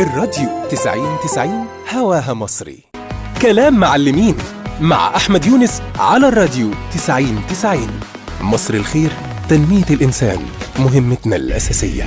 الراديو 90 90 هواها مصري كلام معلمين مع أحمد يونس على الراديو 90 90 مصر الخير تنمية الإنسان مهمتنا الأساسية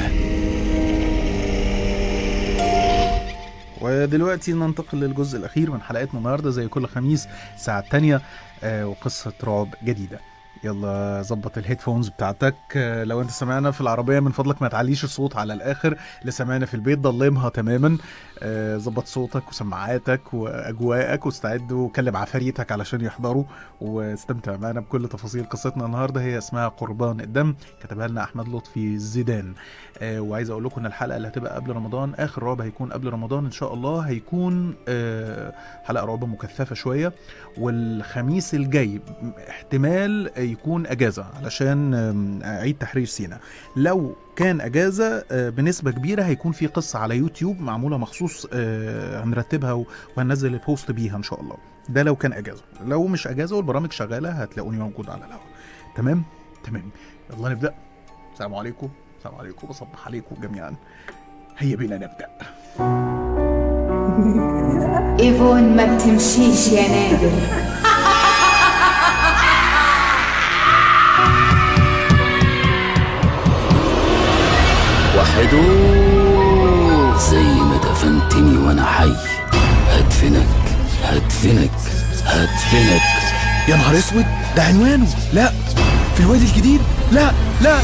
ودلوقتي ننتقل للجزء الأخير من حلقتنا النهاردة زي كل خميس الساعة التانية آه، وقصة رعب جديدة يلا ظبط الهيدفونز بتاعتك آه، لو انت سمعنا في العربية من فضلك ما تعليش الصوت على الآخر اللي سمعنا في البيت ضلمها تماما آه، ظبط صوتك وسماعاتك وأجواءك واستعد وكلم عفاريتك علشان يحضروا واستمتع معنا بكل تفاصيل قصتنا النهاردة هي اسمها قربان الدم كتبها لنا أحمد لطفي زيدان آه، وعايز اقول لكم ان الحلقه اللي هتبقى قبل رمضان اخر رعب هيكون قبل رمضان ان شاء الله هيكون آه، حلقه رعب مكثفه شويه والخميس الجاي احتمال يكون اجازه علشان آم، عيد تحرير سينا لو كان اجازه آه، بنسبه كبيره هيكون في قصه على يوتيوب معموله مخصوص آه، هنرتبها و- وهننزل البوست بيها ان شاء الله ده لو كان اجازه لو مش اجازه والبرامج شغاله هتلاقوني موجود على الهواء تمام تمام يلا نبدا السلام عليكم السلام عليكم وصبح عليكم جميعا هيا بنا نبدا ايفون ما بتمشيش يا نادر وحدو زي ما دفنتني وانا حي هدفنك هدفنك هدفنك يا نهار اسود ده عنوانه لا في الوادي الجديد لا لا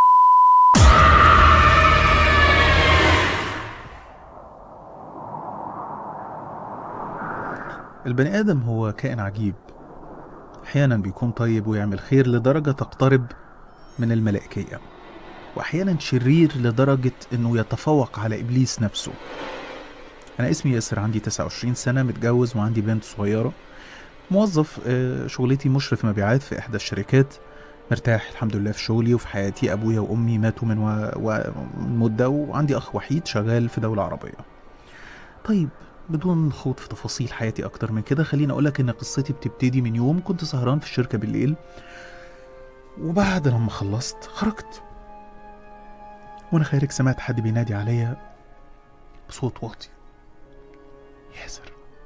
البني ادم هو كائن عجيب احيانا بيكون طيب ويعمل خير لدرجه تقترب من الملائكيه واحيانا شرير لدرجه انه يتفوق على ابليس نفسه انا اسمي ياسر عندي 29 سنه متجوز وعندي بنت صغيره موظف آه، شغلتي مشرف مبيعات في احدى الشركات مرتاح الحمد لله في شغلي وفي حياتي ابويا وامي ماتوا من و... و... من مده وعندي اخ وحيد شغال في دوله عربيه طيب بدون خوض في تفاصيل حياتي اكتر من كده خليني اقولك ان قصتي بتبتدي من يوم كنت سهران في الشركه بالليل وبعد لما خلصت خرجت وانا خارج سمعت حد بينادي عليا بصوت واطي ياسر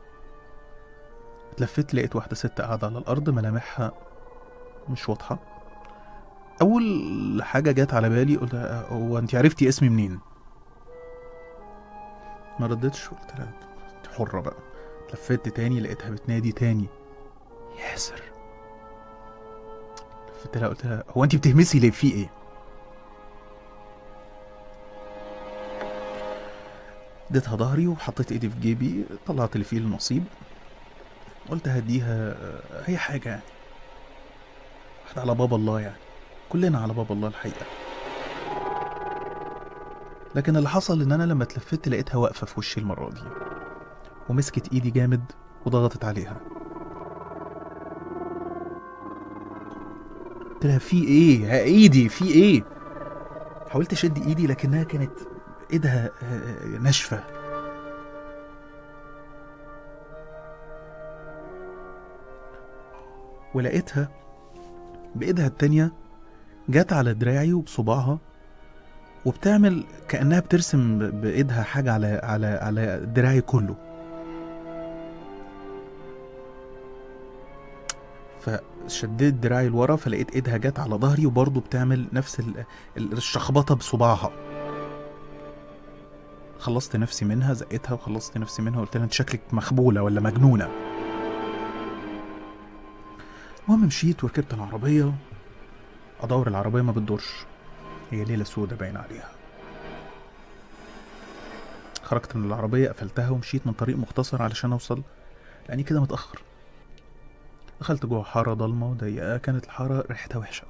اتلفت لقيت واحده ست قاعده على الارض ملامحها مش واضحه اول حاجه جت على بالي قلت لها، هو انت عرفتي اسمي منين ما ردتش قلت لها "أنت حرة بقى لفت تاني لقيتها بتنادي تاني ياسر لفت لها قلت لها هو انت بتهمسي ليه في ايه اديتها ظهري وحطيت ايدي في جيبي طلعت اللي فيه النصيب قلت هديها آه، اي حاجة يعني واحد على باب الله يعني كلنا على باب الله الحقيقة لكن اللي حصل ان انا لما اتلفت لقيتها واقفة في وشي المرة دي ومسكت ايدي جامد وضغطت عليها قلت لها في ايه يا ايدي في ايه حاولت اشد ايدي لكنها كانت ايدها آه، ناشفه ولقيتها بايدها التانية جت على دراعي وبصباعها وبتعمل كانها بترسم ب- بايدها حاجه على على على دراعي كله فشديت دراعي لورا فلقيت ايدها جت على ظهري وبرضه بتعمل نفس ال- ال- الشخبطه بصباعها خلصت نفسي منها زقتها وخلصت نفسي منها وقلت لها انت شكلك مخبوله ولا مجنونه المهم مشيت وركبت العربيه ادور العربيه ما بتدورش هي ليله سودة باين عليها خرجت من العربيه قفلتها ومشيت من طريق مختصر علشان اوصل لاني كده متاخر دخلت جوه حاره ضلمه وضيقه كانت الحاره ريحتها وحشه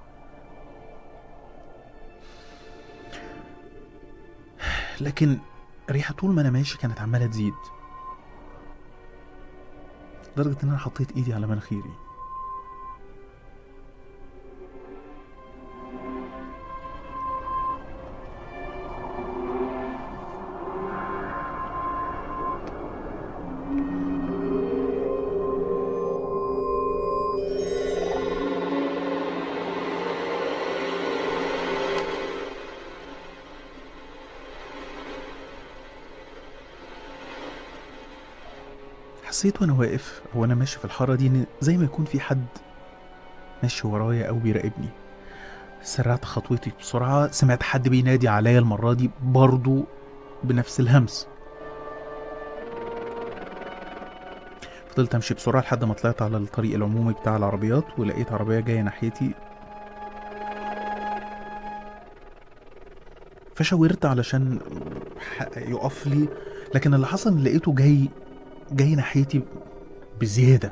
لكن الريحه طول ما انا ماشي كانت عماله تزيد لدرجه ان انا حطيت ايدي على مناخيري حسيت وانا واقف وانا ماشي في الحاره دي ان زي ما يكون في حد ماشي ورايا او بيراقبني سرعت خطوتي بسرعه سمعت حد بينادي عليا المره دي برضو بنفس الهمس فضلت امشي بسرعه لحد ما طلعت على الطريق العمومي بتاع العربيات ولقيت عربيه جايه ناحيتي فشاورت علشان ح- يقف لي لكن اللي حصل إن لقيته جاي جاي ناحيتي بزياده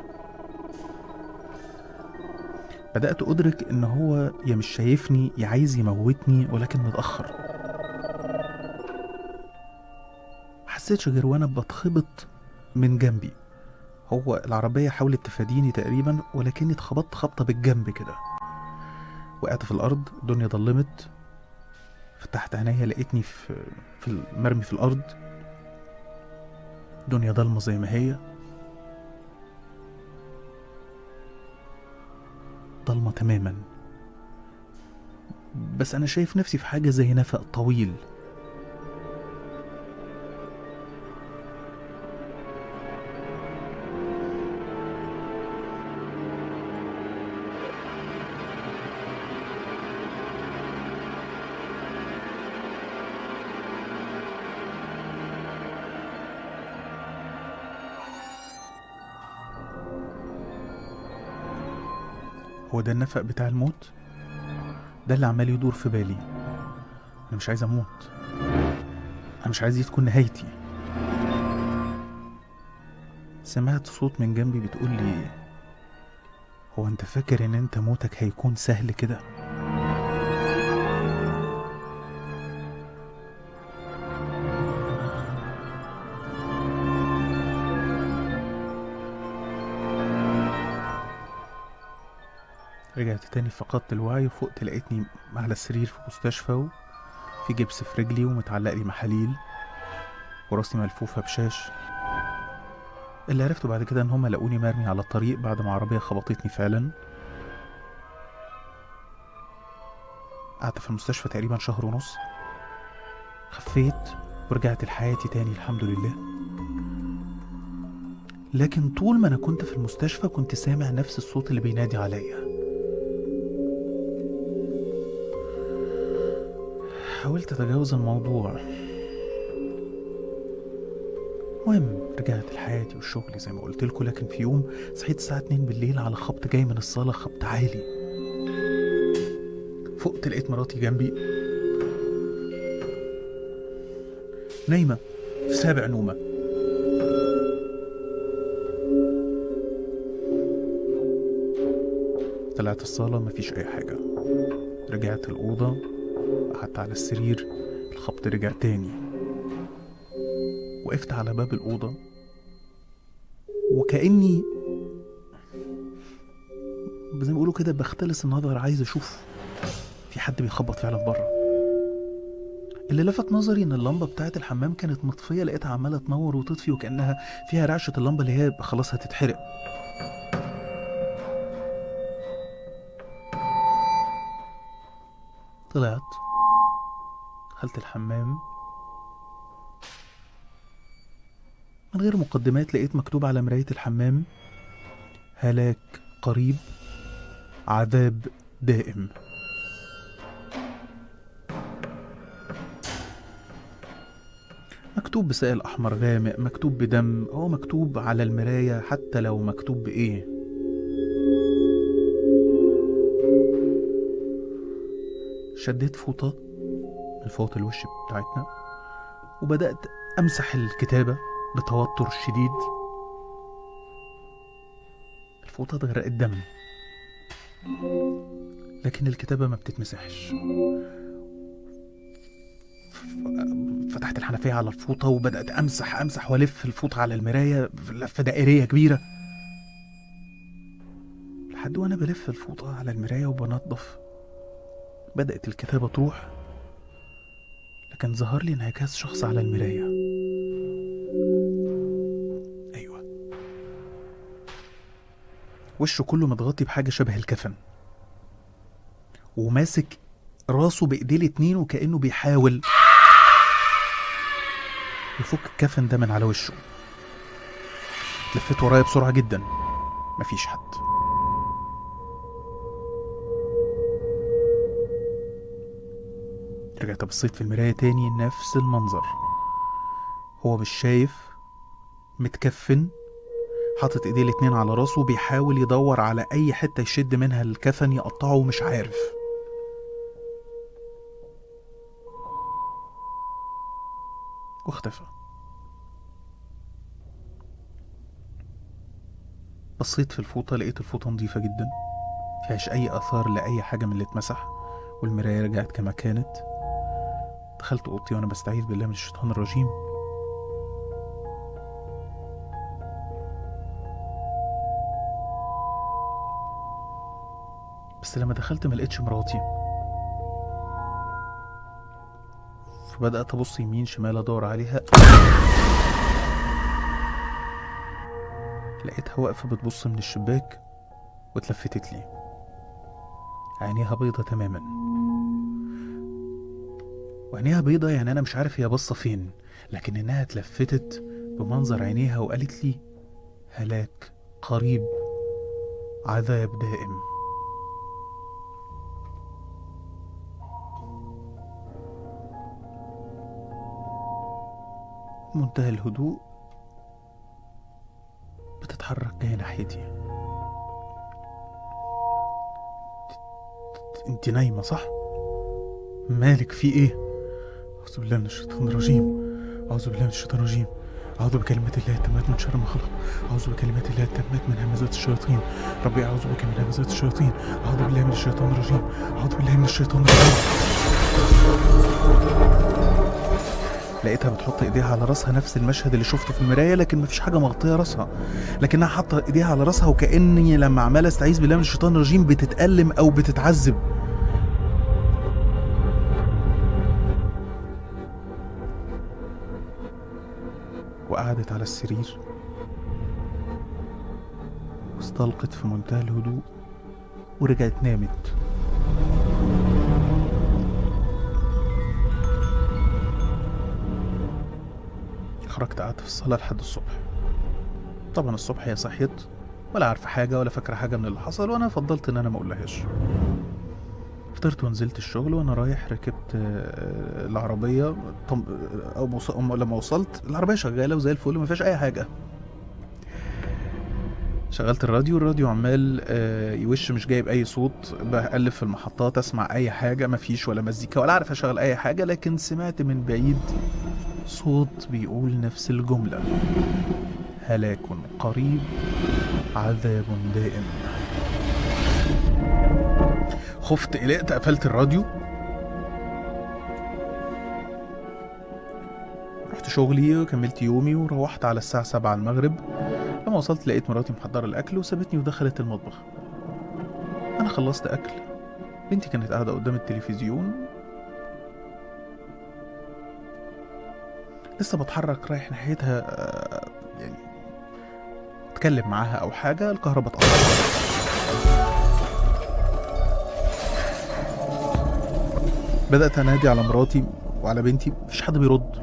بدأت أدرك إن هو يا مش شايفني يا عايز يموتني ولكن متأخر محسيتش غير وأنا بتخبط من جنبي هو العربية حاولت تفاديني تقريبا ولكني اتخبطت خبطة بالجنب كده وقعت في الأرض الدنيا ضلمت فتحت عينيا لقيتني في في المرمي في الأرض الدنيا ضلمة زي ما هي ضلمة تماما بس أنا شايف نفسي في حاجة زي نفق طويل هو ده النفق بتاع الموت ده اللي عمال يدور في بالي انا مش عايز اموت انا مش عايز دي تكون نهايتي سمعت صوت من جنبي بتقول لي هو انت فاكر ان انت موتك هيكون سهل كده رجعت تاني فقدت الوعي وفقت لقيتني على السرير في مستشفى وفي جبس في رجلي ومتعلق لي محاليل وراسي ملفوفة بشاش اللي عرفته بعد كده ان هما لقوني مرمي على الطريق بعد ما عربية خبطتني فعلا قعدت في المستشفى تقريبا شهر ونص خفيت ورجعت لحياتي تاني الحمد لله لكن طول ما انا كنت في المستشفى كنت سامع نفس الصوت اللي بينادي عليا حاولت اتجاوز الموضوع المهم رجعت لحياتي والشغل زي ما قلت لكم لكن في يوم صحيت الساعة 2 بالليل على خبط جاي من الصالة خبط عالي فقت لقيت مراتي جنبي نايمة في سابع نومة طلعت الصالة مفيش أي حاجة رجعت الأوضة قعدت على السرير الخبط رجع تاني وقفت على باب الأوضة وكأني زي ما بيقولوا كده بختلس النظر عايز أشوف في حد بيخبط فعلا بره اللي لفت نظري ان اللمبه بتاعت الحمام كانت مطفيه لقيتها عماله تنور وتطفي وكانها فيها رعشه اللمبه اللي هي خلاص هتتحرق طلعت دخلت الحمام من غير مقدمات لقيت مكتوب على مراية الحمام هلاك قريب عذاب دائم مكتوب بسائل أحمر غامق مكتوب بدم هو مكتوب على المراية حتى لو مكتوب بإيه شديت فوطة من فوط الوش بتاعتنا وبدأت أمسح الكتابة بتوتر شديد الفوطة اتغرقت دم لكن الكتابة ما بتتمسحش فتحت الحنفية على الفوطة وبدأت أمسح أمسح وألف الفوطة على المراية لفة دائرية كبيرة لحد وأنا بلف الفوطة على المراية وبنضف بدأت الكتابة تروح لكن ظهر لي انعكاس شخص على المراية أيوة وشه كله متغطي بحاجة شبه الكفن وماسك راسه بإيديه الاتنين وكأنه بيحاول يفك الكفن ده من على وشه لفيت ورايا بسرعة جدا مفيش حد رجعت بصيت في المراية تاني نفس المنظر هو مش شايف متكفن حاطط ايديه الاتنين على راسه بيحاول يدور على اي حتة يشد منها الكفن يقطعه ومش عارف واختفى بصيت في الفوطة لقيت الفوطة نظيفة جدا مفيهاش أي آثار لأي حاجة من اللي اتمسح والمراية رجعت كما كانت دخلت أوضتي وأنا بستعيذ بالله من الشيطان الرجيم بس لما دخلت ما لقيتش مراتي فبدأت أبص يمين شمال أدور عليها لقيتها واقفة بتبص من الشباك واتلفتت لي عينيها بيضة تماما وعينيها بيضة يعني أنا مش عارف هي باصة فين لكن إنها اتلفتت بمنظر عينيها وقالت لي هلاك قريب عذاب دائم منتهى الهدوء بتتحرك جاية ناحيتي انت نايمة صح؟ مالك في ايه؟ أعوذ بالله من الشيطان الرجيم أعوذ بالله من الشيطان الرجيم أعوذ بكلمات الله التامات من شر ما خلق أعوذ بكلمات الله التامات من همزات الشياطين ربي أعوذ بك من همزات الشياطين أعوذ بالله من الشيطان الرجيم أعوذ بالله من الشيطان الرجيم لقيتها بتحط ايديها على راسها نفس المشهد اللي شفته في المرايه لكن مفيش حاجه مغطيه راسها لكنها حاطه ايديها على راسها وكاني لما عماله استعيذ بالله من الشيطان الرجيم بتتالم او بتتعذب وقعدت على السرير واستلقت في منتهى الهدوء ورجعت نامت خرجت قعدت في الصالة لحد الصبح طبعا الصبح هي صحيت ولا عارفة حاجة ولا فاكرة حاجة من اللي حصل وأنا فضلت إن أنا ما أقولهاش فطرت ونزلت الشغل وأنا رايح ركبت آه، العربية طم... أو موص... أم- لما وصلت العربية شغالة وزي الفل وما فيهاش أي حاجة شغلت الراديو الراديو عمال آه، يوش مش جايب اي صوت بقلب في المحطات اسمع اي حاجه مفيش ولا مزيكا ولا عارف اشغل اي حاجه لكن سمعت من بعيد صوت بيقول نفس الجمله هلاك قريب عذاب دائم خفت قلقت قفلت الراديو رحت شغلي وكملت يومي وروحت على الساعة سبعة المغرب لما وصلت لقيت مراتي محضرة الأكل وسابتني ودخلت المطبخ أنا خلصت أكل بنتي كانت قاعدة قدام التلفزيون لسه بتحرك رايح ناحيتها آه، يعني اتكلم معاها او حاجه الكهرباء اتقطعت بدات انادي على مراتي وعلى بنتي مفيش حد بيرد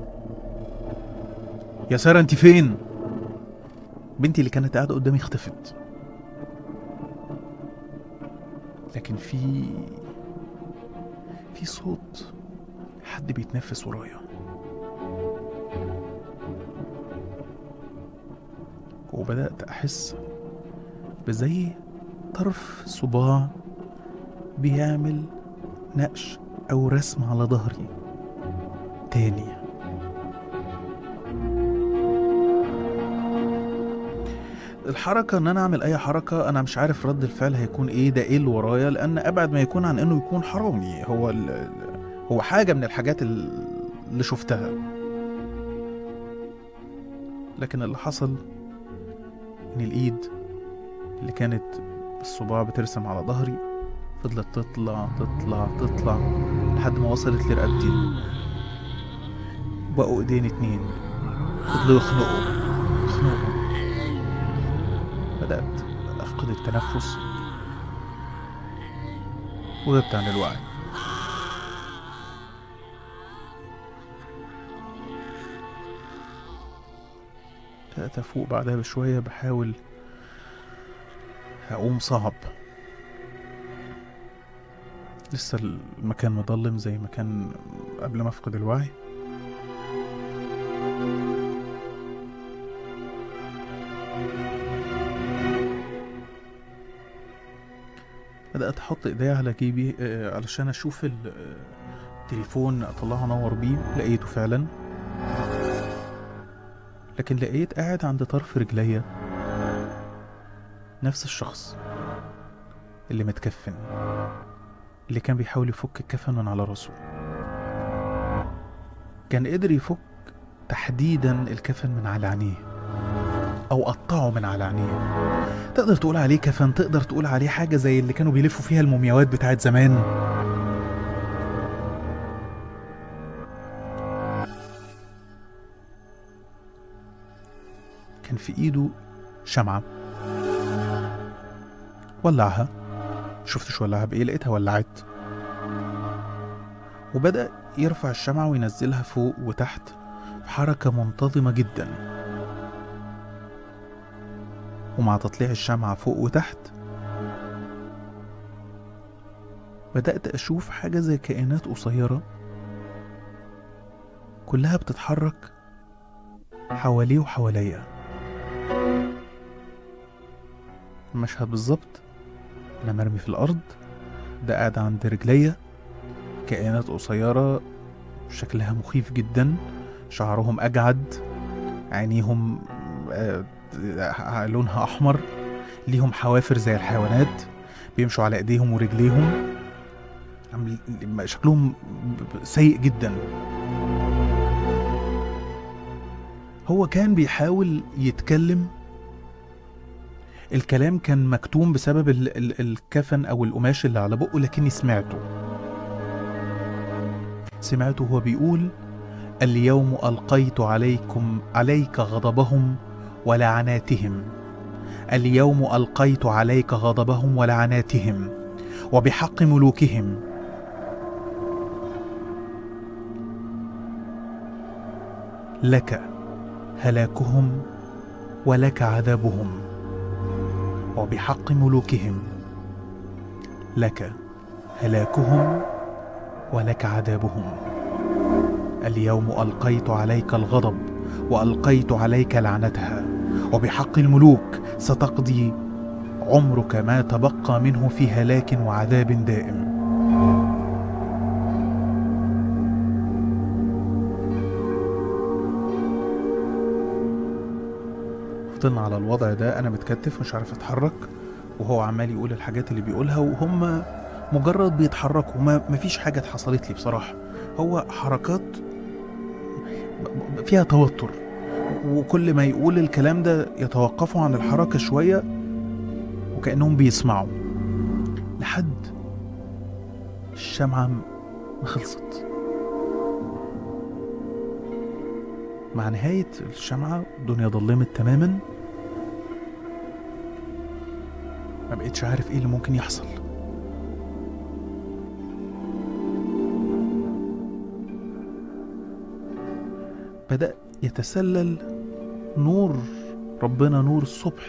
يا ساره انت فين بنتي اللي كانت قاعده قدامي اختفت لكن في في صوت حد بيتنفس ورايا وبدأت أحس بزي طرف صباع بيعمل نقش أو رسم على ظهري تاني الحركة ان انا اعمل اي حركة انا مش عارف رد الفعل هيكون ايه ده ايه اللي ورايا لان ابعد ما يكون عن انه يكون حرامي هو ال... هو حاجة من الحاجات ال- اللي شفتها لكن اللي حصل ان الايد اللي كانت الصباع بترسم على ظهري فضلت تطلع تطلع تطلع لحد ما وصلت لرقبتي بقوا ايدين اتنين فضلوا يخنقوا يخنقوا بدأت أفقد التنفس وغبت عن الوعي بدأت أفوق بعدها بشوية بحاول أقوم صعب لسه المكان مظلم زي ما كان قبل ما أفقد الوعي بدأت أحط إيديا على جيبي آه، علشان أشوف ال- آه، التليفون أطلعه أنور بيه لقيته فعلا لكن لقيت قاعد عند طرف رجليا نفس الشخص اللي متكفن اللي كان بيحاول يفك الكفن من على راسه كان قدر يفك تحديدا الكفن من على عينيه او قطعه من على عينيه تقدر تقول عليه كفن تقدر تقول عليه حاجه زي اللي كانوا بيلفوا فيها المومياوات بتاعت زمان كان في ايده شمعة ولعها شفتش ولعها بايه لقيتها ولعت وبدأ يرفع الشمعة وينزلها فوق وتحت في حركة منتظمة جدا ومع تطليع الشمعة فوق وتحت بدأت أشوف حاجة زي كائنات قصيرة كلها بتتحرك حواليه وحواليا المشهد بالظبط أنا مرمي في الأرض ده قاعد عند رجليا كائنات قصيرة شكلها مخيف جدا شعرهم أجعد عينيهم آه، آه، لونها أحمر ليهم حوافر زي الحيوانات بيمشوا على إيديهم ورجليهم عامل- شكلهم ب- ب- سيء جدا هو كان بيحاول يتكلم الكلام كان مكتوم بسبب ال ال الكفن او القماش اللي على بقه لكني سمعته سمعته هو بيقول اليوم القيت عليكم عليك غضبهم ولعناتهم اليوم القيت عليك غضبهم ولعناتهم وبحق ملوكهم لك هلاكهم ولك عذابهم وبحق ملوكهم لك هلاكهم ولك عذابهم اليوم القيت عليك الغضب والقيت عليك لعنتها وبحق الملوك ستقضي عمرك ما تبقى منه في هلاك وعذاب دائم فضلنا على الوضع ده انا متكتف مش عارف اتحرك وهو عمال يقول الحاجات اللي بيقولها وهم مجرد بيتحركوا ما مفيش حاجة حصلت لي بصراحة هو حركات ب- ب- فيها توتر وكل ما يقول الكلام ده يتوقفوا عن الحركة شوية وكأنهم بيسمعوا لحد الشمعة ما خلصت مع نهاية الشمعة الدنيا ضلمت تماما ما بقتش عارف ايه اللي ممكن يحصل بدأ يتسلل نور ربنا نور الصبح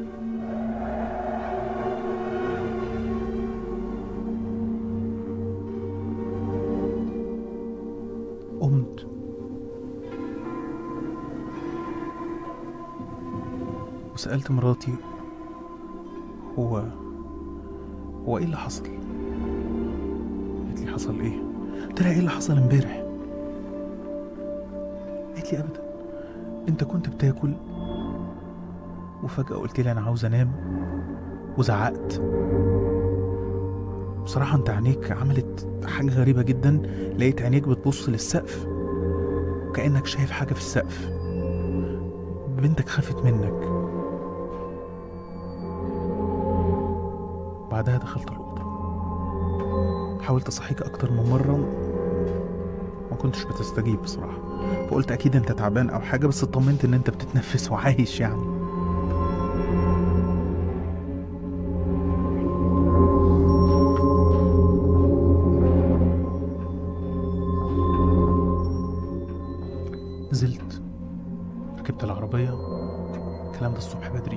قمت وسألت مراتي هو هو ايه اللي حصل؟ قالت لي حصل ايه؟ قلت لها ايه اللي حصل امبارح؟ قالت لي ابدا انت كنت بتاكل وفجأة قلت لي انا عاوز انام وزعقت بصراحة انت عينيك عملت حاجة غريبة جدا لقيت عينيك بتبص للسقف كأنك شايف حاجة في السقف بنتك خافت منك بعدها دخلت الأوضة حاولت أصحيك أكتر من مرة ما كنتش بتستجيب بصراحة فقلت أكيد أنت تعبان أو حاجة بس اطمنت إن أنت بتتنفس وعايش يعني نزلت ركبت العربية الكلام ده الصبح بدري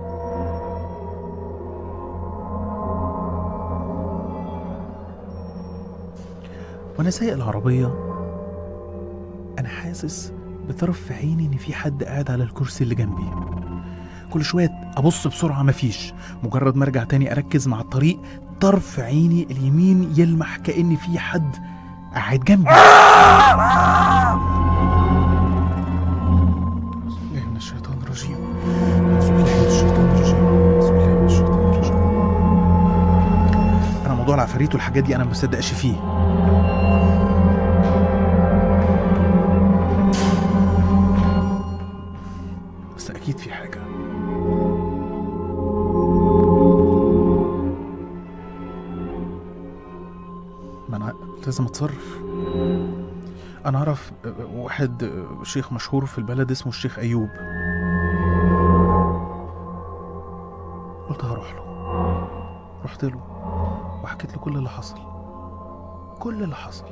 وانا سايق العربيه انا حاسس بطرف في عيني ان في حد قاعد على الكرسي اللي جنبي كل شويه ابص بسرعه مفيش مجرد ما ارجع تاني اركز مع الطريق طرف عيني اليمين يلمح كان في حد قاعد جنبي أعوذ بالله من الشيطان الرجيم أعوذ بالله من الشيطان الرجيم أعوذ بالله من الشيطان الرجيم انا موضوع العفاريت والحاجات دي انا ما بصدقش فيه بس اكيد في حاجه ما انا لازم اتصرف انا اعرف واحد شيخ مشهور في البلد اسمه الشيخ ايوب قلت هروح له رحت له وحكيت له كل اللي حصل كل اللي حصل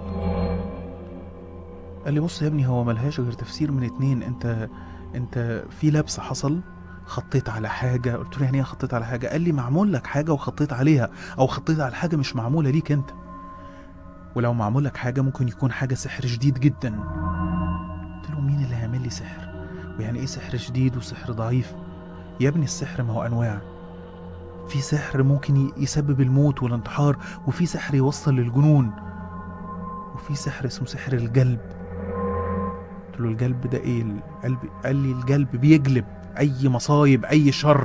قال لي بص يا ابني هو ملهاش غير تفسير من اتنين انت انت في لبس حصل خطيت على حاجة قلت له يعني ايه خطيت على حاجة قال لي معمول لك حاجة وخطيت عليها او خطيت على حاجة مش معمولة ليك انت ولو معمول لك حاجة ممكن يكون حاجة سحر شديد جدا قلت له مين اللي هيعمل لي سحر ويعني ايه سحر شديد وسحر ضعيف يا ابني السحر ما هو انواع في سحر ممكن ي- يسبب الموت والانتحار وفي سحر يوصل للجنون وفي سحر اسمه سحر الجلب قلت له الجلب ده ايه القلب قال لي الجلب بيجلب اي مصايب اي شر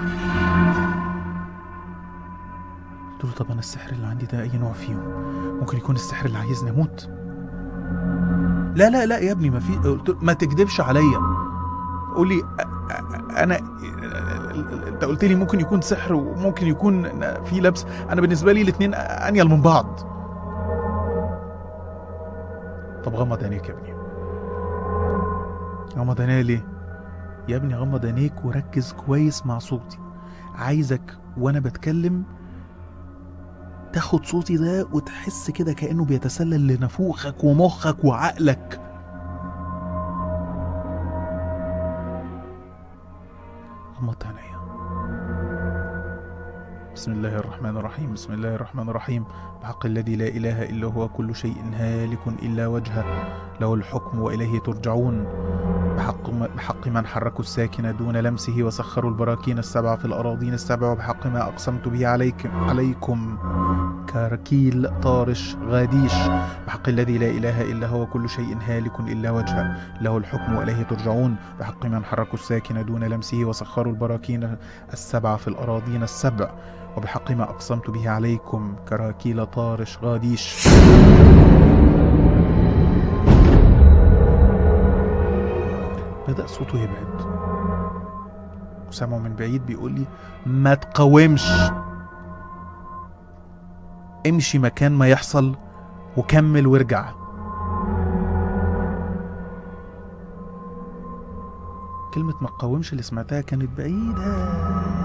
قلت له طب انا السحر اللي عندي ده اي نوع فيهم ممكن يكون السحر اللي عايزني اموت لا لا لا يا ابني ما في قلت له ما تكدبش عليا قول لي أ- أ- انا انت قلت لي ممكن يكون سحر وممكن يكون في لبس انا بالنسبه لي الاثنين انيل من بعض طب غمض عينيك يا ابني غمض عينيا ليه يا ابني غمض عينيك وركز كويس مع صوتي عايزك وانا بتكلم تاخد صوتي ده وتحس كده كأنه بيتسلل لنافوخك ومخك وعقلك غمضت عينيا بسم الله الرحمن الرحيم بسم الله الرحمن الرحيم بحق الذي لا إله إلا هو كل شيء هالك إلا وجهه له الحكم وإليه ترجعون بحق, بحق من حركوا الساكن دون لمسه وسخروا البراكين السبع في الأراضين السبع وبحق ما أقسمت به عليك عليكم كركيل طارش غاديش بحق الذي لا إله إلا هو كل شيء هالك إلا وجهه له الحكم وإليه ترجعون بحق من حركوا الساكن دون لمسه وسخروا البراكين السبع في الأراضين السبع وبحق ما أقسمت به عليكم كراكيل طارش غاديش بدأ صوته يبعد وسامعه من بعيد بيقول لي ما تقاومش امشي مكان ما يحصل وكمل وارجع كلمة ما تقاومش اللي سمعتها كانت بعيدة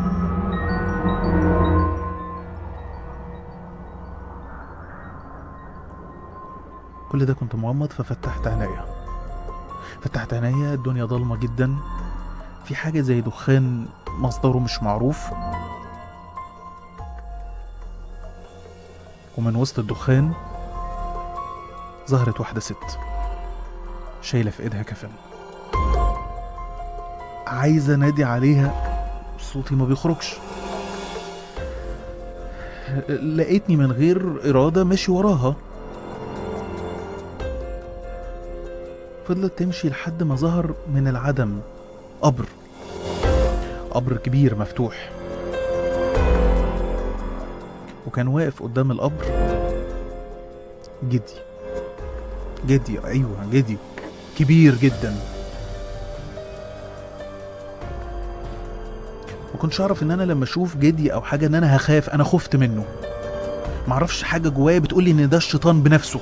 كل ده كنت مغمض ففتحت عينيا فتحت عينيا الدنيا ضلمة جدا في حاجة زي دخان مصدره مش معروف ومن وسط الدخان ظهرت واحدة ست شايلة في ايدها كفن عايزة نادي عليها صوتي ما بيخرجش لقيتني من غير إرادة ماشي وراها فضلت تمشي لحد ما ظهر من العدم قبر قبر كبير مفتوح وكان واقف قدام القبر جدي جدي ايوه جدي كبير جدا ما كنتش اعرف ان انا لما اشوف جدي او حاجه ان انا هخاف انا خفت منه معرفش حاجه جوايا بتقولي ان ده الشيطان بنفسه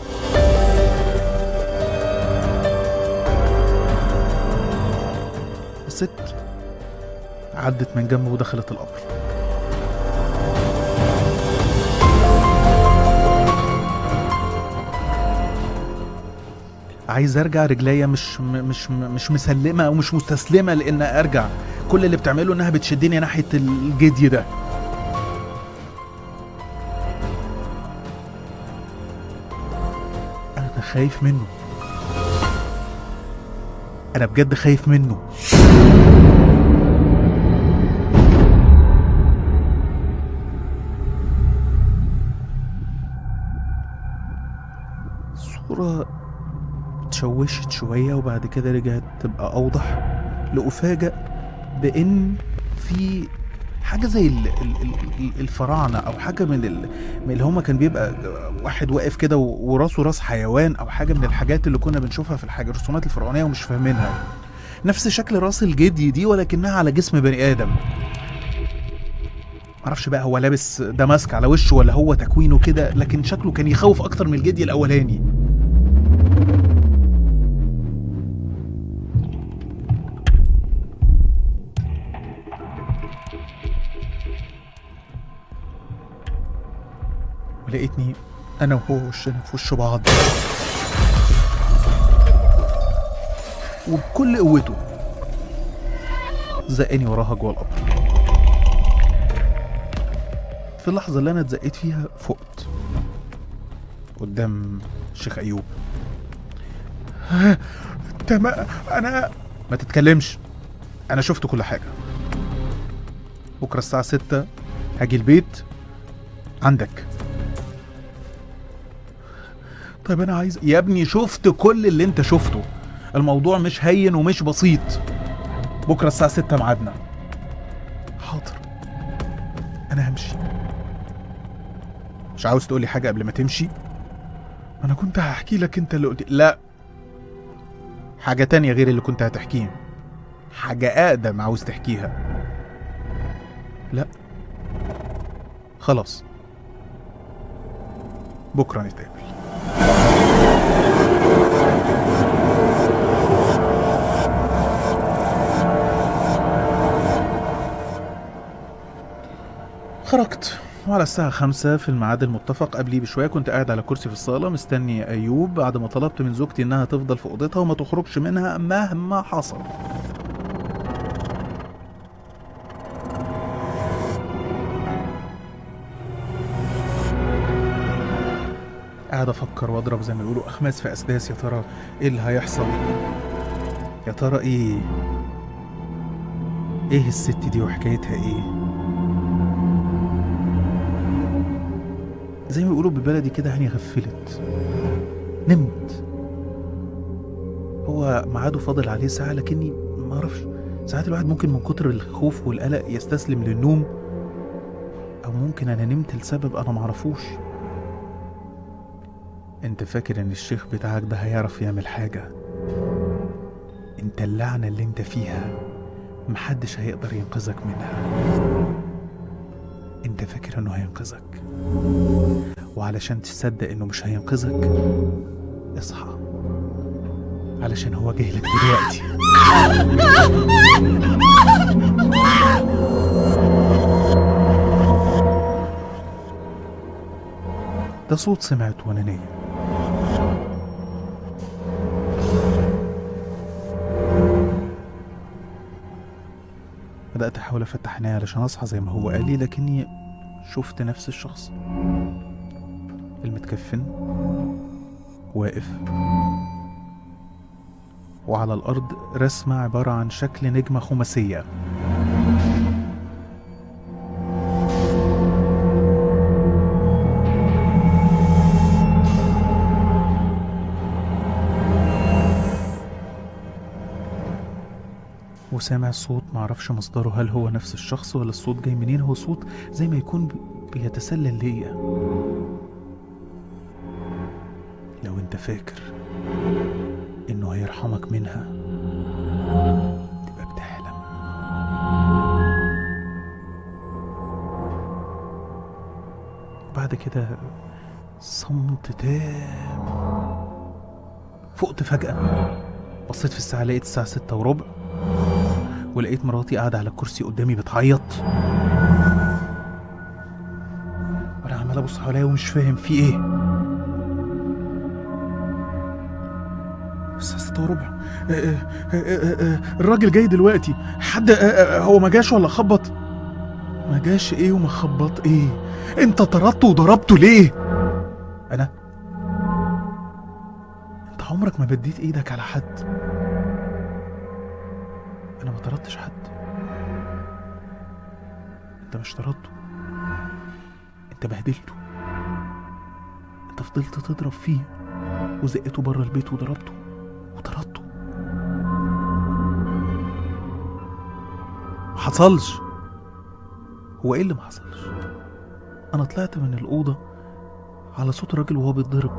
الست عدت من جنبه ودخلت القبر عايز ارجع رجليا مش م- مش م- مش مسلمه او مش مستسلمه لان ارجع كل اللي بتعمله انها بتشدني ناحيه الجدي ده انا خايف منه انا بجد خايف منه الصورة اتشوشت شوية وبعد كده رجعت تبقى أوضح لأفاجأ بإن في حاجة زي ال- ال- ال- الفراعنة أو حاجة من, ال- من اللي هما كان بيبقى واحد واقف كده و- وراسه راس حيوان أو حاجة من الحاجات اللي كنا بنشوفها في الحاجة الرسومات الفرعونية ومش فاهمينها نفس شكل راس الجدي دي ولكنها على جسم بني آدم معرفش بقى هو لابس ده ماسك على وشه ولا هو تكوينه كده لكن شكله كان يخوف أكتر من الجدي الأولاني ولقيتني انا وهو وشنا في وش بعض وبكل قوته زقني وراها جوه القبر في اللحظة اللي أنا اتزقيت فيها فقت قدام الشيخ أيوب تمام أنا ما تتكلمش أنا شفت كل حاجة بكرة الساعة ستة هاجي البيت عندك طيب انا عايز يا ابني شفت كل اللي انت شفته الموضوع مش هين ومش بسيط بكره الساعه 6 ميعادنا حاضر انا همشي مش عاوز تقولي حاجه قبل ما تمشي انا كنت هحكي لك انت اللي قلت لا حاجه تانية غير اللي كنت هتحكيه حاجه اقدم عاوز تحكيها لا خلاص بكره نتقابل خرجت وعلى الساعة خمسة في الميعاد المتفق قبلي بشوية كنت قاعد على كرسي في الصالة مستني أيوب بعد ما طلبت من زوجتي إنها تفضل في أوضتها وما تخرجش منها مهما حصل قاعد أفكر وأضرب زي ما بيقولوا أخماس في أسداس يا ترى إيه اللي هيحصل يا ترى إيه إيه الست دي وحكايتها إيه زي ما بيقولوا بالبلدي كده هاني غفلت نمت هو ميعاده فاضل عليه ساعة لكني ما اعرفش ساعات الواحد ممكن من كتر الخوف والقلق يستسلم للنوم او ممكن انا نمت لسبب انا معرفوش انت فاكر ان الشيخ بتاعك ده هيعرف يعمل حاجة انت اللعنة اللي انت فيها محدش هيقدر ينقذك منها انت فاكر انه هينقذك وعلشان تصدق انه مش هينقذك اصحى علشان هو جاي لك دلوقتي ده صوت سمعته وانا نايم بدأت أحاول أفتح عيني علشان أصحى زي ما هو قال لي لكني شفت نفس الشخص المتكفن واقف وعلى الأرض رسمة عبارة عن شكل نجمة خماسية وسامع صوت معرفش مصدره هل هو نفس الشخص ولا الصوت جاي منين هو صوت زي ما يكون بي- بيتسلل ليا لو انت فاكر انه هيرحمك منها تبقى بتحلم بعد كده صمت تام فقت فجأة بصيت في الساعة لقيت الساعة ستة وربع ولقيت مراتي قاعدة على الكرسي قدامي بتعيط وانا عمال ابص حواليا ومش فاهم في ايه الساعة ستة ستة وربع آه، آه، آه، آه، الراجل جاي دلوقتي حد آه، آه، هو ما جاش ولا خبط ما جاش ايه وما خبط ايه انت طردته وضربته ليه انا انت عمرك ما بديت ايدك على حد انا ما طردتش حد انت مش طردته انت بهدلته انت فضلت تضرب فيه وزقته بره البيت وضربته وطردته ما حصلش هو ايه اللي ما حصلش انا طلعت من الاوضه على صوت الراجل وهو بيتضرب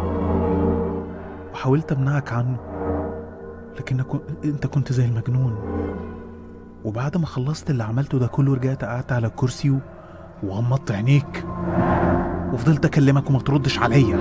وحاولت امنعك عنه لكن أكو- انت كنت زي المجنون وبعد ما خلصت اللي عملته ده كله رجعت قعدت على الكرسي و- وغمضت عينيك وفضلت اكلمك وما تردش عليا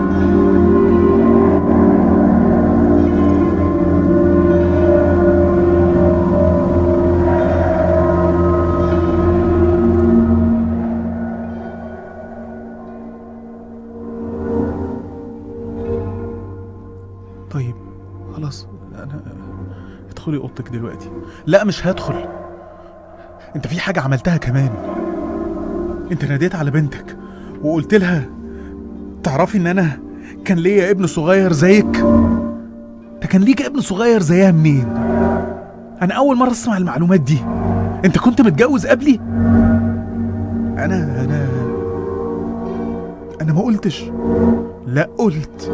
طيب خلاص انا ادخلي اوضتك دلوقتي لا مش هدخل انت في حاجه عملتها كمان انت ناديت على بنتك وقلت لها تعرفي ان انا كان ليا ابن صغير زيك انت كان ليك ابن صغير زيها منين انا اول مره اسمع المعلومات دي انت كنت متجوز قبلي انا انا انا ما قلتش لا قلت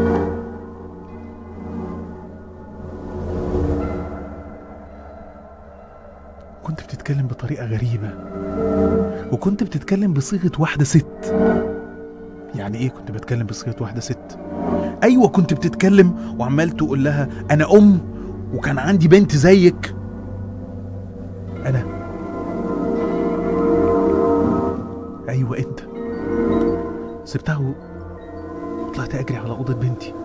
كنت بتتكلم بطريقة غريبة وكنت بتتكلم بصيغة واحدة ست يعني ايه كنت بتكلم بصيغة واحدة ست ايوه كنت بتتكلم وعمال تقول لها انا ام وكان عندي بنت زيك انا ايوه انت سبتها و- وطلعت اجري على اوضة بنتي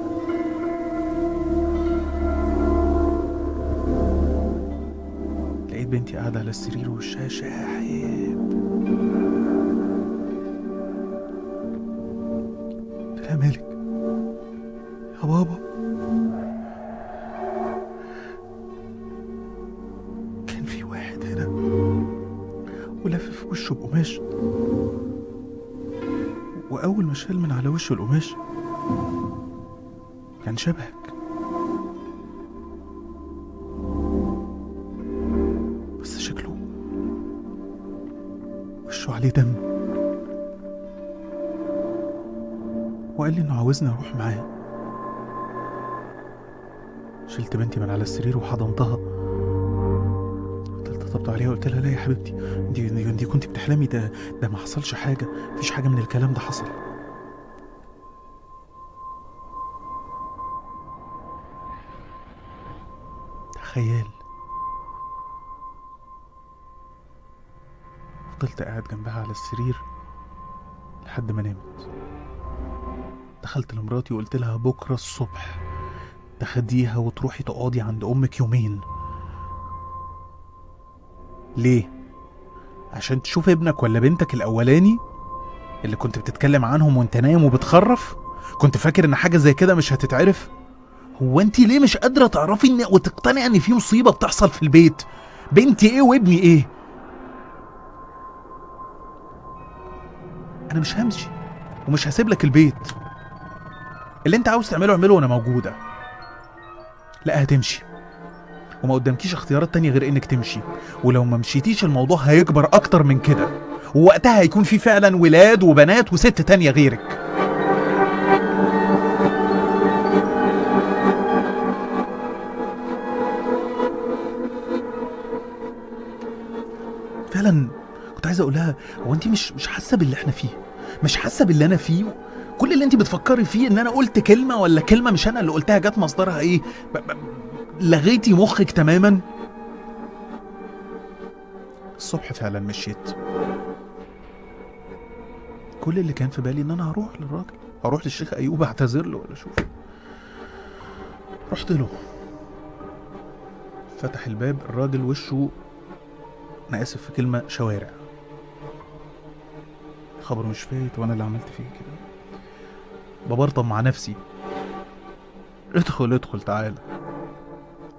لقيت بنتي قاعدة على السرير وشها شاحب قلت لها مالك يا بابا كان في واحد هنا ولفف وشه بقماش وأول ما شال من على وشه القماش كان شبهك بس شكله وشه عليه دم وقال لي انه عاوزني اروح معاه شلت بنتي من على السرير وحضنتها فضلت طبطب عليها وقلت لها لا يا حبيبتي انت انت كنت بتحلمي ده ده ما حصلش حاجه مفيش حاجه من الكلام ده حصل ده خيال فضلت قاعد جنبها على السرير لحد ما نامت دخلت لمراتي وقلت لها بكرة الصبح تاخديها وتروحي تقعدي عند أمك يومين ليه؟ عشان تشوف ابنك ولا بنتك الأولاني اللي كنت بتتكلم عنهم وانت نايم وبتخرف كنت فاكر ان حاجة زي كده مش هتتعرف هو انت ليه مش قادرة تعرفي ان وتقتنعي ان في مصيبة بتحصل في البيت بنتي ايه وابني ايه انا مش همشي ومش هسيب لك البيت اللي انت عاوز تعمله اعمله وانا موجوده لا هتمشي وما قدامكيش اختيارات تانية غير انك تمشي ولو ما مشيتيش الموضوع هيكبر اكتر من كده ووقتها هيكون في فعلا ولاد وبنات وست تانية غيرك فعلا كنت عايز اقول لها هو انت مش مش حاسه باللي احنا فيه مش حاسه باللي انا فيه كل اللي انت بتفكري فيه ان انا قلت كلمه ولا كلمه مش انا اللي قلتها جت مصدرها ايه ب- ب- لغيتي مخك تماما الصبح فعلا مشيت كل اللي كان في بالي ان انا هروح للراجل هروح للشيخ ايوب اعتذر له ولا اشوف رحت له فتح الباب الراجل وشه انا اسف في كلمه شوارع خبر مش فايت وانا اللي عملت فيه كده ببرطم مع نفسي ادخل ادخل تعالى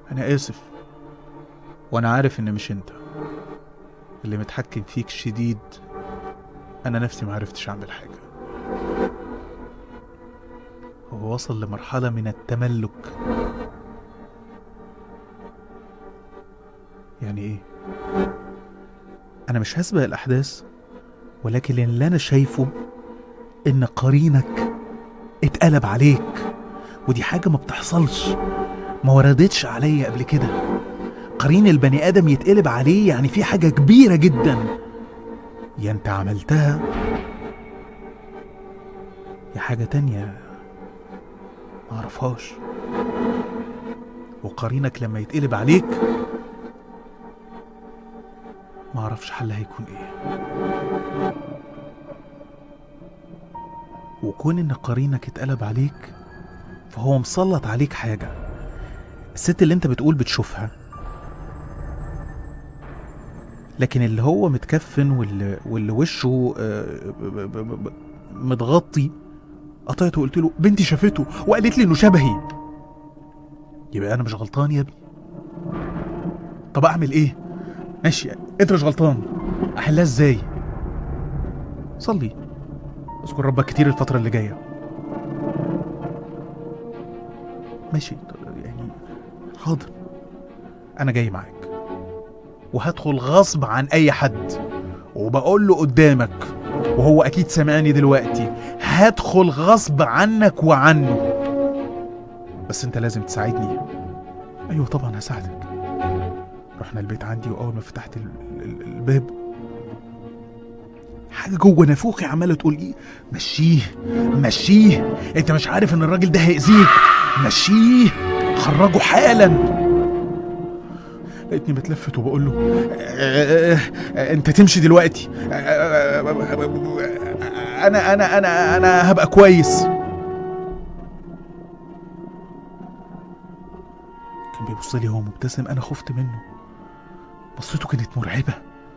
انا اسف وانا عارف ان مش انت اللي متحكم فيك شديد انا نفسي معرفتش اعمل حاجه هو وصل لمرحله من التملك يعني ايه انا مش هسبق الاحداث ولكن اللي انا شايفه ان قرينك اتقلب عليك ودي حاجه ما بتحصلش ما وردتش عليا قبل كده قرين البني ادم يتقلب عليه يعني في حاجه كبيره جدا يا انت عملتها يا حاجه تانية ما اعرفهاش وقرينك لما يتقلب عليك ما اعرفش حلها هيكون ايه وكون ان قرينك اتقلب عليك فهو مسلط عليك حاجه الست اللي انت بتقول بتشوفها لكن اللي هو متكفن واللي, واللي وشه آه، ب- ب- ب- ب- متغطي قطعته وقلت له بنتي شافته وقالت لي انه شبهي يبقى انا مش غلطان يا ابني طب اعمل ايه ماشي انت مش غلطان احلها ازاي صلي اذكر ربك كتير الفترة اللي جاية ماشي طب يعني حاضر انا جاي معاك وهدخل غصب عن اي حد وبقول له قدامك وهو اكيد سامعني دلوقتي هدخل غصب عنك وعنه بس انت لازم تساعدني ايوه طبعا هساعدك رحنا البيت عندي واول ما فتحت ال- ال- الباب حاجه جوه نافوخي عماله تقول ايه مشيه مشيه انت مش عارف ان الراجل ده هيأذيك مشيه خرجه حالا لقيتني بتلفت وبقول له آه، آه، آه، انت تمشي دلوقتي آه، آه، آه، انا انا انا انا هبقى كويس كان بيبص لي وهو مبتسم انا خفت منه بصيته كانت مرعبه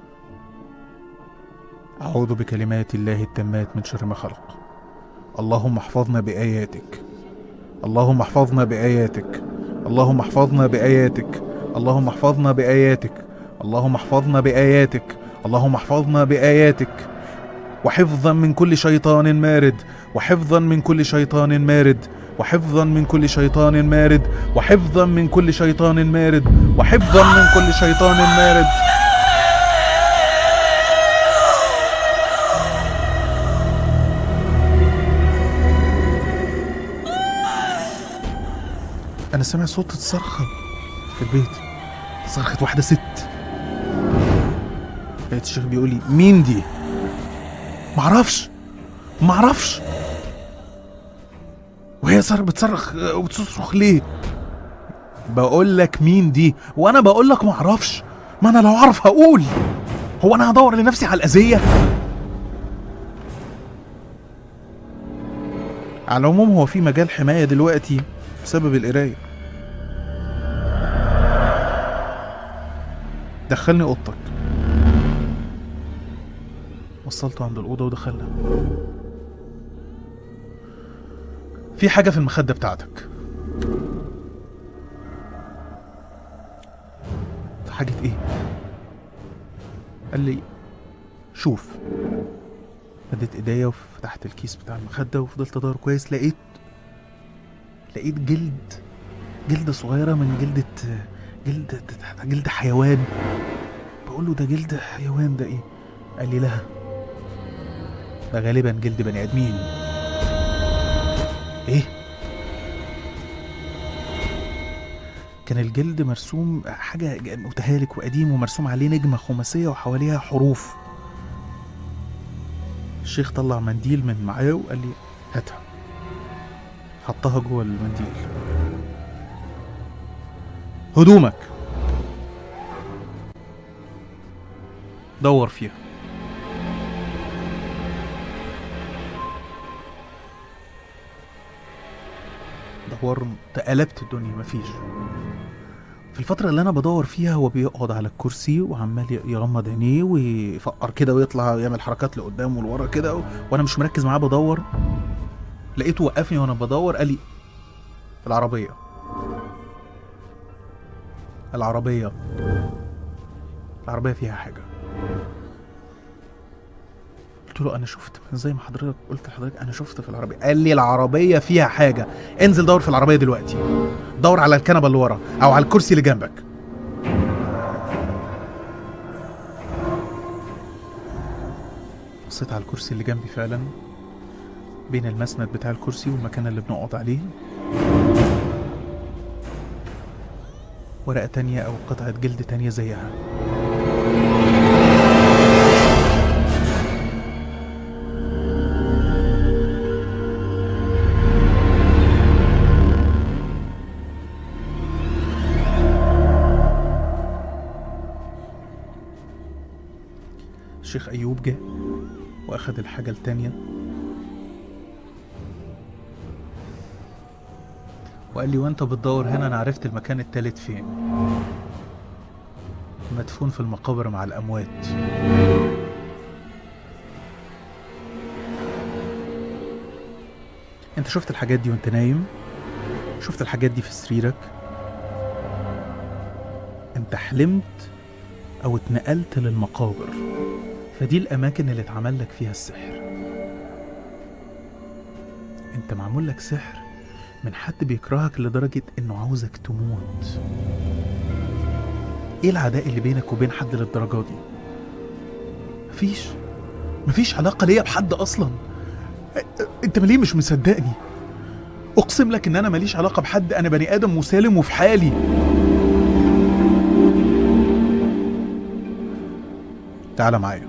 اعوذ بكلمات الله التامات من شر ما خلق اللهم احفظنا باياتك اللهم احفظنا باياتك اللهم احفظنا باياتك اللهم احفظنا باياتك اللهم احفظنا باياتك اللهم احفظنا باياتك وحفظا من كل شيطان مارد وحفظا من كل شيطان مارد وحفظا من كل شيطان مارد وحفظا من كل شيطان مارد وحفظا من كل شيطان مارد انا سامع صوت صرخه في البيت صرخه واحده ست لقيت الشيخ بيقول لي مين دي معرفش معرفش وهي صار بتصرخ وبتصرخ ليه بقول لك مين دي وانا بقول لك معرفش ما انا لو اعرف هقول هو انا هدور لنفسي على الاذيه على العموم هو في مجال حمايه دلوقتي بسبب القرايه دخلني اوضتك وصلته عند الاوضه ودخلنا في حاجه في المخده بتاعتك حاجه ايه قال لي شوف مديت ايديا وفتحت الكيس بتاع المخده وفضلت ادور كويس لقيت لقيت جلد جلدة صغيرة من جلدة جلد جلد حيوان بقول له ده جلد حيوان ده ايه قال لي لا ده غالبا جلد بني ادمين ايه كان الجلد مرسوم حاجة ج- متهالك وقديم ومرسوم عليه نجمة خماسية وحواليها حروف الشيخ طلع منديل من معاه وقال لي هاتها حطها جوه المنديل هدومك دور فيها دور تقلبت الدنيا مفيش في الفترة اللي أنا بدور فيها هو بيقعد على الكرسي وعمال يغمض عينيه ويفقر كده ويطلع يعمل حركات لقدام ولورا كده و... وأنا مش مركز معاه بدور لقيته وقفني وأنا بدور قال لي في العربية العربيه العربيه فيها حاجه قلت له انا شفت زي ما حضرتك قلت لحضرتك انا شفت في العربيه قال لي العربيه فيها حاجه انزل دور في العربيه دلوقتي دور على الكنبه اللي ورا او على الكرسي اللي جنبك بصيت على الكرسي اللي جنبي فعلا بين المسند بتاع الكرسي والمكان اللي بنقعد عليه ورقة تانية أو قطعة جلد تانية زيها الشيخ أيوب جه وأخد الحاجة التانية وقال لي وانت بتدور هنا انا عرفت المكان التالت فين مدفون في المقابر مع الاموات انت شفت الحاجات دي وانت نايم شفت الحاجات دي في سريرك انت حلمت او اتنقلت للمقابر فدي الاماكن اللي اتعمل لك فيها السحر انت معمول لك سحر من حد بيكرهك لدرجة انه عاوزك تموت ايه العداء اللي بينك وبين حد للدرجة دي مفيش مفيش علاقة ليا بحد اصلا ا- انت ليه مش مصدقني اقسم لك ان انا ماليش علاقة بحد انا بني ادم مسالم وفي حالي تعال معايا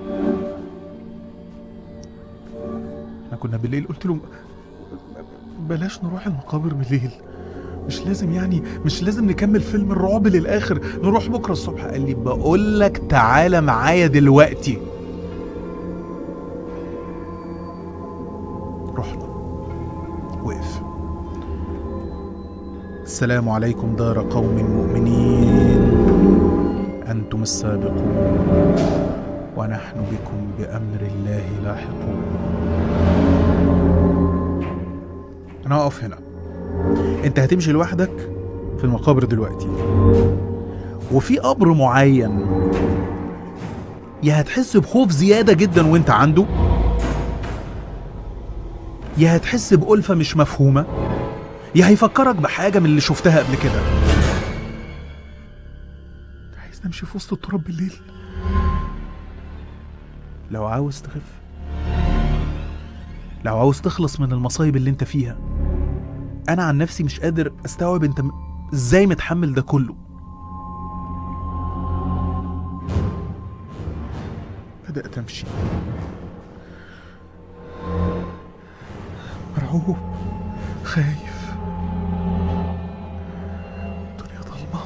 احنا كنا بالليل قلت له بلاش نروح المقابر بالليل مش لازم يعني مش لازم نكمل فيلم الرعب للاخر نروح بكره الصبح قال لي بقول لك تعالى معايا دلوقتي رحنا وقف السلام عليكم دار قوم مؤمنين انتم السابقون ونحن بكم بامر الله لاحقون انا هقف هنا انت هتمشي لوحدك في المقابر دلوقتي وفي قبر معين يا هتحس بخوف زيادة جدا وانت عنده يا هتحس بألفة مش مفهومة يا هيفكرك بحاجة من اللي شفتها قبل كده عايز نمشي في وسط التراب بالليل لو عاوز تخف لو عاوز تخلص من المصايب اللي انت فيها انا عن نفسي مش قادر استوعب انت م- ازاي متحمل ده كله بدأت امشي مرعوب خايف الدنيا ضلمة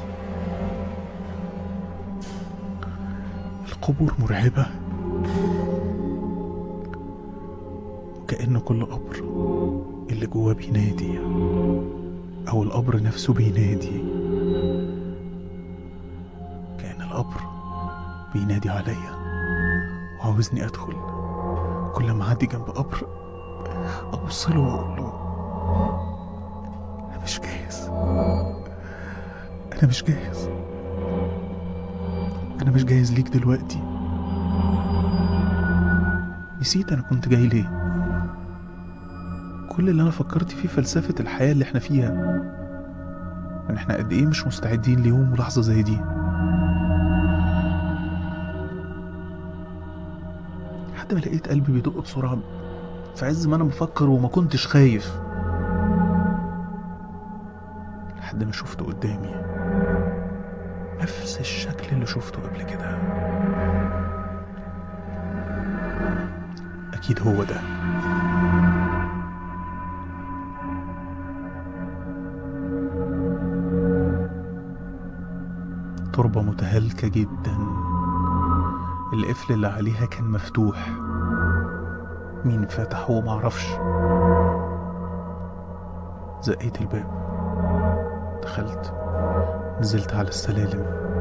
القبور مرعبة وكأن كل قبر اللي جواه بينادي أو القبر نفسه بينادي كأن القبر بينادي عليا وعاوزني أدخل كل ما أعدي جنب قبر أبص له وأقول له أنا مش جاهز أنا مش جاهز أنا مش جاهز ليك دلوقتي نسيت أنا كنت جاي ليه كل اللي انا فكرت فيه فلسفة الحياة اللي احنا فيها ان احنا قد ايه مش مستعدين ليوم ولحظة زي دي لحد ما لقيت قلبي بيدق بسرعة في عز ما انا بفكر وما كنتش خايف لحد ما شفته قدامي نفس الشكل اللي شفته قبل كده اكيد هو ده تربة متهالكة جدا القفل اللي عليها كان مفتوح مين فتحه معرفش زقيت الباب دخلت نزلت على السلالم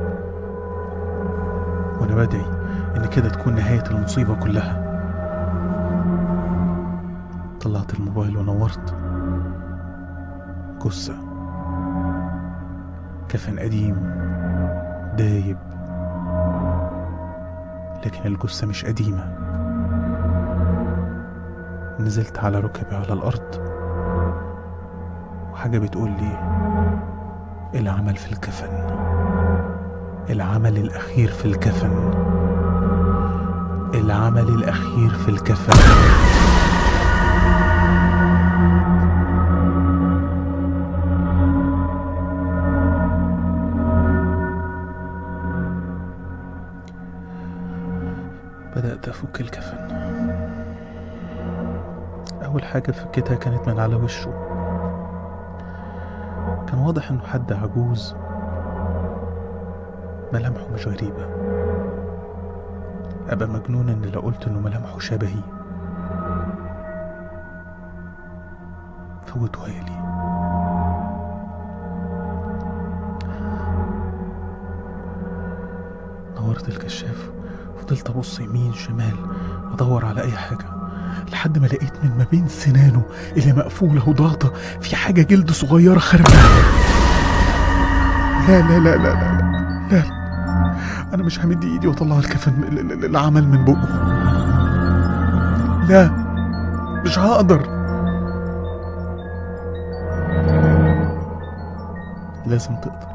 وانا بدعي ان كده تكون نهاية المصيبة كلها طلعت الموبايل ونورت جثة كفن قديم دايب لكن الجثة مش قديمة نزلت على ركبي على الأرض وحاجة بتقول لي العمل في الكفن العمل الأخير في الكفن العمل الأخير في الكفن بدأت أفك الكفن أول حاجة فكتها كانت من على وشه كان واضح إنه حد عجوز ملامحه مش غريبة أبقى مجنون إن لو قلت إنه ملامحه شبهي فوتوها لي نورت الكشاف فضلت أبص يمين شمال أدور على أي حاجة لحد ما لقيت من ما بين سنانه اللي مقفولة وضاغطة في حاجة جلد صغيرة خارجة لا لا لا لا لا لا, لا. أنا مش همد إيدي وأطلع الكفن ال- ال- ال- العمل من بقه لا مش هقدر لازم تقدر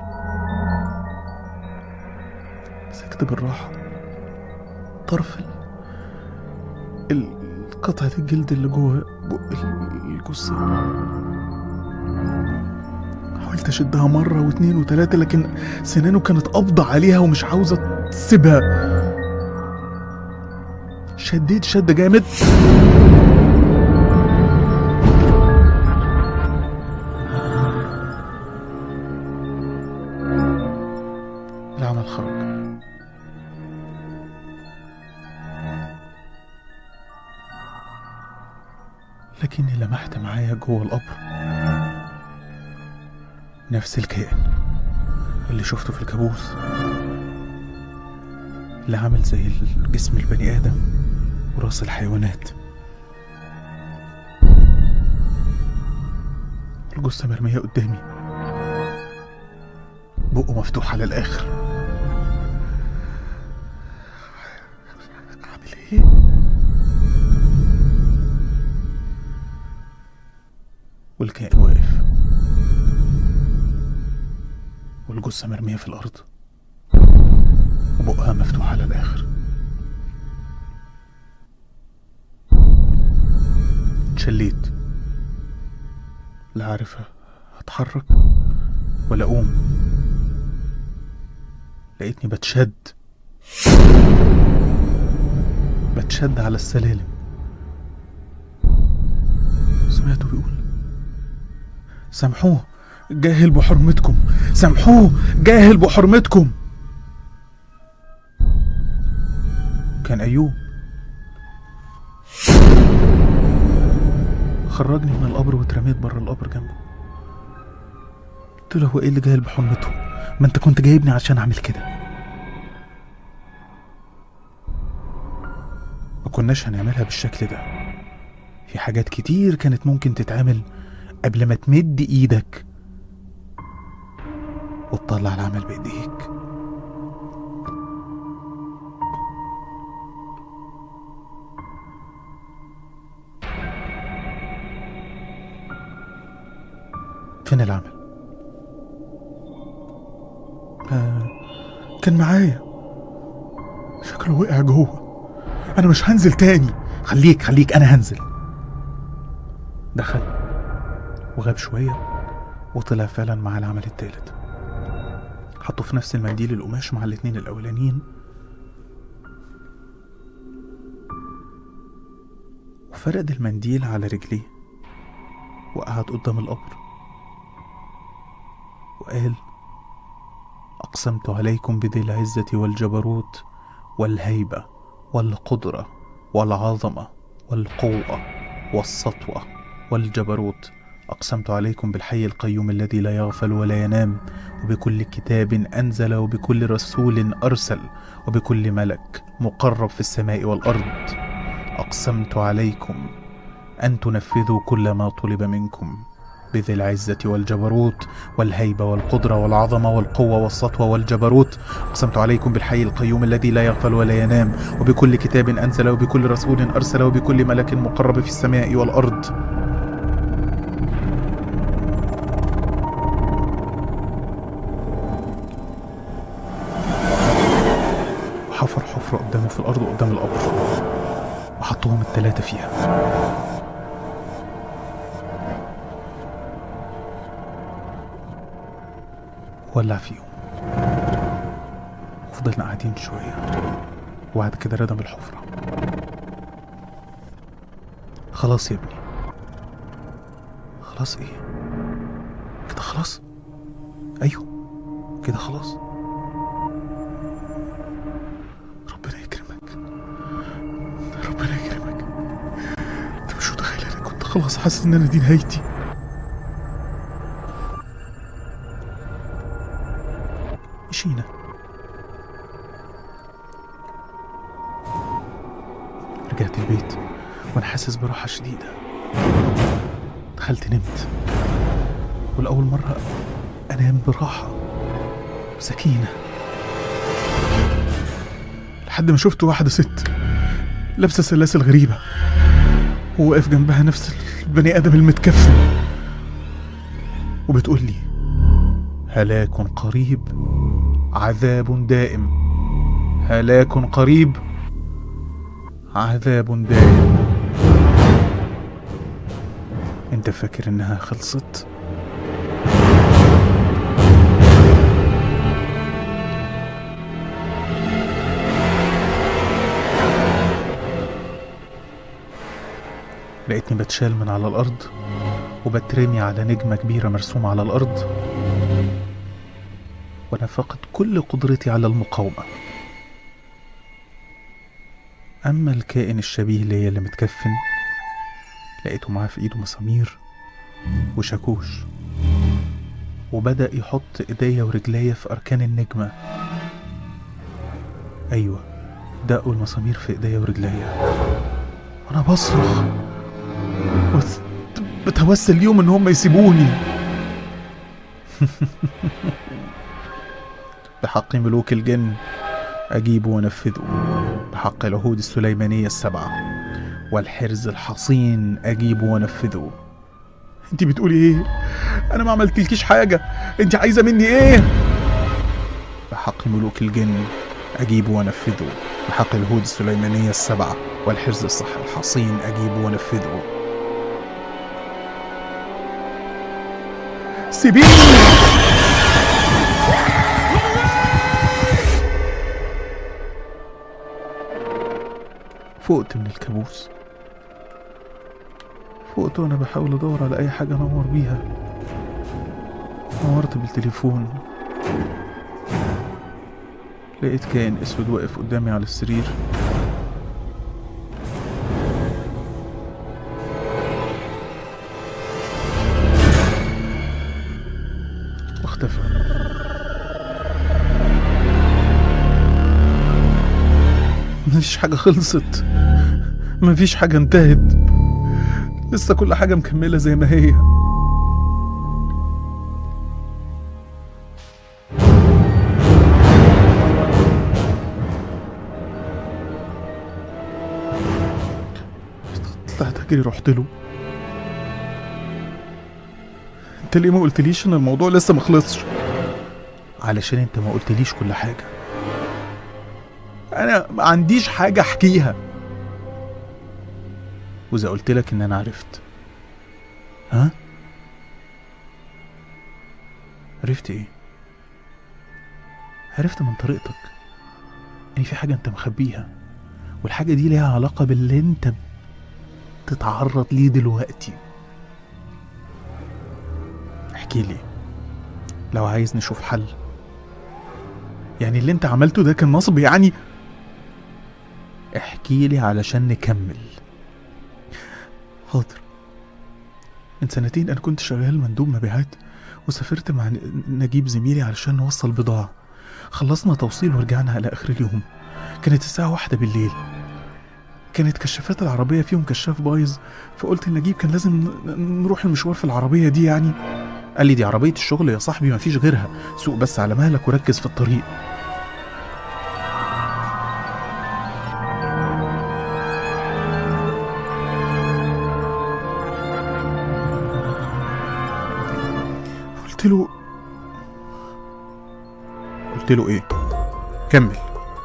مسكت بالراحة طرف ال... ال... قطعة الجلد اللي جوه بق ال- الجثة حاولت أشدها مرة واتنين وتلاتة لكن سنانه كانت قابضة عليها ومش عاوزة تسيبها شديت شد جامد العمل خرج لكني لمحت معايا جوه القبر نفس الكائن اللي شفته في الكابوس اللي عامل زي جسم البني آدم وراس الحيوانات الجثة مرمية قدامي بقه مفتوح على الآخر أعمل إيه؟ والكائن واقف والجثة مرمية في الأرض وبقها مفتوح على الآخر اتشليت لا عارف أتحرك ولا أقوم لقيتني بتشد بتشد على السلالم سمعته بيقول سامحوه جاهل بحرمتكم سامحوه جاهل بحرمتكم كان أيوب خرجني من القبر واترميت بره القبر جنبه قلت له هو ايه اللي جاهل بحرمته ما انت كنت جايبني عشان اعمل كده ما كناش هنعملها بالشكل ده في حاجات كتير كانت ممكن تتعمل قبل ما تمد ايدك وتطلع العمل بايديك فين العمل آه كان معايا شكله وقع جوه انا مش هنزل تاني خليك خليك انا هنزل دخل وغاب شوية وطلع فعلا مع العمل التالت حطه في نفس المنديل القماش مع الاتنين الأولانيين وفرد المنديل على رجليه وقعد قدام القبر وقال أقسمت عليكم بذي العزة والجبروت والهيبة والقدرة والعظمة والقوة والسطوة والجبروت أقسمت عليكم بالحي القيوم الذي لا يغفل ولا ينام وبكل كتاب أنزل وبكل رسول أرسل وبكل ملك مقرب في السماء والأرض أقسمت عليكم أن تنفذوا كل ما طلب منكم بذي العزة والجبروت والهيبة والقدرة والعظمة والقوة والسطوة والجبروت أقسمت عليكم بالحي القيوم الذي لا يغفل ولا ينام وبكل كتاب أنزله وبكل رسول أرسله وبكل ملك مقرب في السماء والأرض وحفر حفرة قدامه في الأرض قدام القبر وحطهم التلاتة فيها ولع فيهم وفضلنا قاعدين شوية وبعد كده ردم الحفرة خلاص يا ابني خلاص ايه كده خلاص ايوه كده خلاص ربنا يكرمك ربنا يكرمك انت مش متخيل انا كنت خلاص حاسس ان انا دي نهايتي مشينا رجعت البيت وانا حاسس براحة شديدة دخلت نمت والأول مرة أنام براحة وسكينة لحد ما شفت واحدة ست لابسة سلاسل غريبة وواقف جنبها نفس البني آدم المتكفن وبتقول لي هلاك قريب عذاب دائم هلاك قريب عذاب دائم انت فاكر انها خلصت لقيتني بتشال من على الارض وبترمي على نجمة كبيرة مرسومة على الارض وانا فاقد كل قدرتي على المقاومة اما الكائن الشبيه ليا اللي متكفن لقيته معاه في ايده مسامير وشاكوش وبدأ يحط ايديا ورجليا في اركان النجمة ايوه دقوا المسامير في ايديا ورجليا وانا بصرخ بس بتوسل ليهم ان هم يسيبوني بحق ملوك الجن أجيب وأنفذه بحق العهود السليمانية السبعة والحرز الحصين أجيب وأنفذه انت بتقولي ايه انا ما عملتلكيش حاجة انت عايزة مني ايه بحق ملوك الجن أجيب وأنفذه بحق العهود السليمانية السبعة والحرز الصح الحصين أجيب وأنفذه سيبيني فقت من الكابوس فقت وانا بحاول ادور على اي حاجه انور بيها نورت بالتليفون لقيت كائن اسود واقف قدامي على السرير واختفى مفيش حاجة خلصت مفيش حاجة انتهت لسه كل حاجة مكملة زي ما هي طلعت اجري رحت له انت ليه ما قلتليش ان الموضوع لسه مخلصش علشان انت ما قلتليش كل حاجه انا ما عنديش حاجه احكيها واذا قلت لك ان انا عرفت ها عرفت ايه عرفت من طريقتك ان في حاجه انت مخبيها والحاجه دي ليها علاقه باللي انت بتتعرض ليه دلوقتي احكي لي لو عايز نشوف حل يعني اللي انت عملته ده كان نصب يعني احكي لي علشان نكمل حاضر من سنتين انا كنت شغال مندوب مبيعات وسافرت مع ن- نجيب زميلي علشان نوصل بضاعة خلصنا توصيل ورجعنا على اخر اليوم كانت الساعة واحدة بالليل كانت كشافات العربيه فيهم كشاف بايظ فقلت لنجيب كان لازم ن- نروح المشوار في العربيه دي يعني قال لي دي عربيه الشغل يا صاحبي مفيش غيرها سوق بس على مهلك وركز في الطريق قلت له قلت له ايه كمل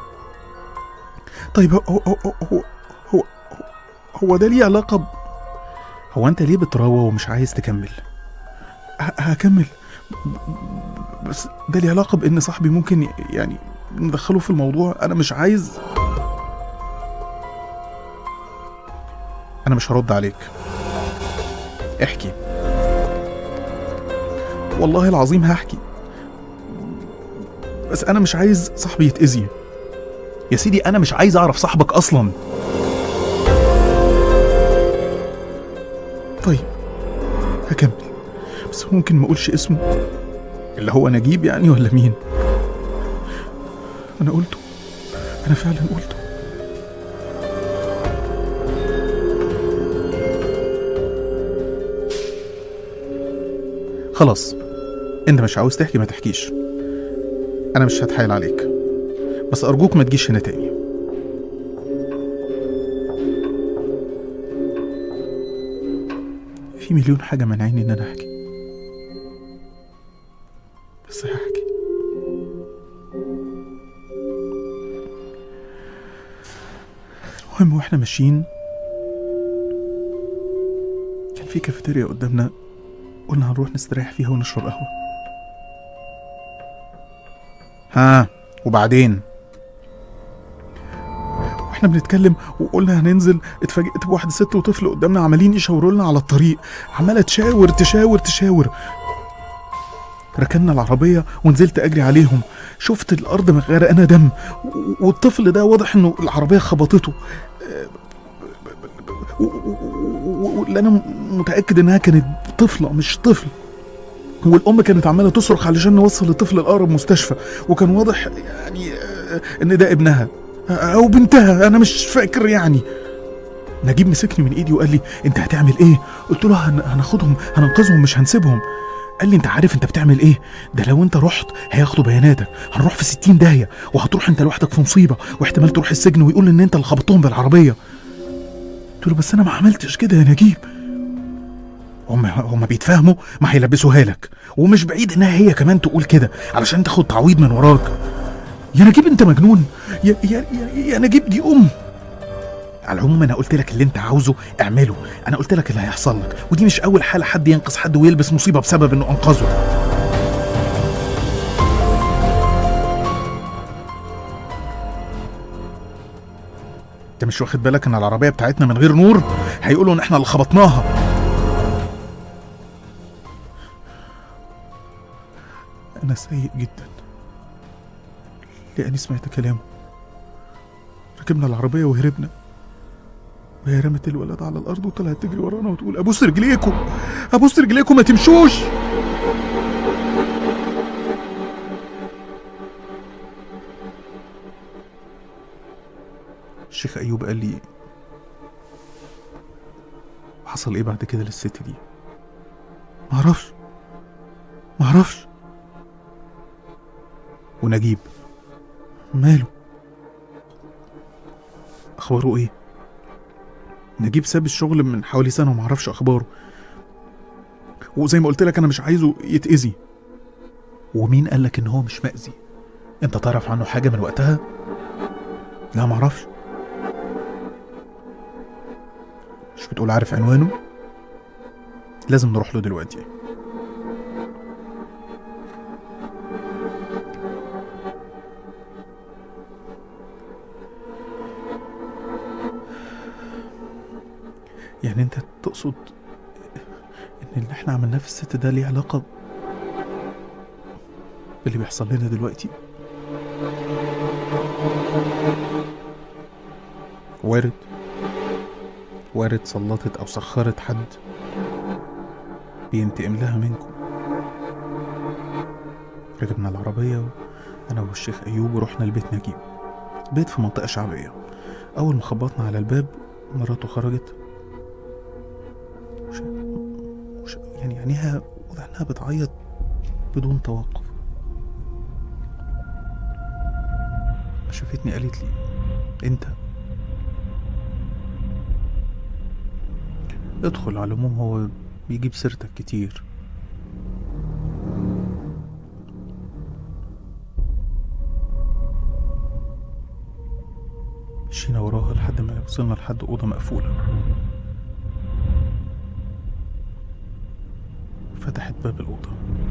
طيب هو هو هو هو, هو, هو ده ليه علاقة ب... هو انت ليه بتروى ومش عايز تكمل ه- هكمل ب- بس ده ليه علاقة بان صاحبي ممكن ي- يعني ندخله في الموضوع انا مش عايز انا مش هرد عليك احكي والله العظيم هحكي بس انا مش عايز صاحبي يتأذي يا سيدي انا مش عايز اعرف صاحبك اصلا طيب هكمل بس ممكن ما اقولش اسمه اللي هو نجيب يعني ولا مين انا قلته انا فعلا قلته خلاص انت مش عاوز تحكي ما تحكيش انا مش هتحايل عليك بس ارجوك ما تجيش هنا تاني في مليون حاجة منعيني ان انا احكي بس هحكي المهم واحنا ماشيين كان في كافيتيريا قدامنا قلنا هنروح نستريح فيها ونشرب قهوة ها وبعدين واحنا بنتكلم وقلنا هننزل اتفاجئت بواحدة ست وطفل قدامنا عمالين يشاوروا لنا على الطريق عمالة تشاور تشاور تشاور ركنا العربية ونزلت أجري عليهم شفت الأرض مغرقانة دم و- والطفل ده واضح إنه العربية خبطته و- و- و- واللي أنا متأكد إنها كانت طفلة مش طفل والأم كانت عمالة تصرخ علشان نوصل الطفل لأقرب مستشفى وكان واضح يعني آه، إن ده ابنها أو بنتها أنا مش فاكر يعني نجيب مسكني من ايدي وقال لي انت هتعمل ايه قلت له هن... هناخدهم هننقذهم مش هنسيبهم قال لي انت عارف انت بتعمل ايه ده لو انت رحت هياخدوا بياناتك هنروح في 60 داهيه وهتروح انت لوحدك في مصيبه واحتمال تروح السجن ويقول ان انت اللي خبطتهم بالعربيه قلت له بس انا ما عملتش كده يا نجيب هم هم بيتفاهموا ما هيلبسوها لك ومش بعيد انها هي كمان تقول كده علشان تاخد تعويض من وراك يا نجيب انت مجنون يا يا يا, يا نجيب دي ام على العموم انا قلت لك اللي انت عاوزه اعمله انا قلت لك اللي هيحصل لك ودي مش اول حاله حد ينقذ حد ويلبس مصيبه بسبب انه انقذه انت مش واخد بالك ان العربيه بتاعتنا من غير نور هيقولوا ان احنا اللي خبطناها انا سيء جدا لاني سمعت كلامه ركبنا العربيه وهربنا وهي رمت الولد على الارض وطلعت تجري ورانا وتقول ابوس رجليكم ابوس رجليكم ما تمشوش الشيخ ايوب قال لي حصل ايه بعد كده للست دي معرفش معرفش ونجيب ماله اخباره ايه نجيب ساب الشغل من حوالي سنه ومعرفش اخباره وزي ما قلت لك انا مش عايزه يتاذي ومين قال لك ان هو مش مأذي انت تعرف عنه حاجه من وقتها لا معرفش مش بتقول عارف عنوانه لازم نروح له دلوقتي يعني انت تقصد ان اللي احنا عملناه في الست ده ليه علاقة باللي بيحصل لنا دلوقتي وارد وارد سلطت او سخرت حد بينتقم لها منكم ركبنا العربية انا والشيخ ايوب ورحنا لبيت نجيب بيت في منطقة شعبية أول ما خبطنا على الباب مراته خرجت وش... وش... يعني عينيها واضح إنها بتعيط بدون توقف شافتني قالت لي انت ادخل على العموم هو بيجيب سيرتك كتير مشينا وراها لحد ما وصلنا لحد أوضة مقفولة فتحت باب الأوضة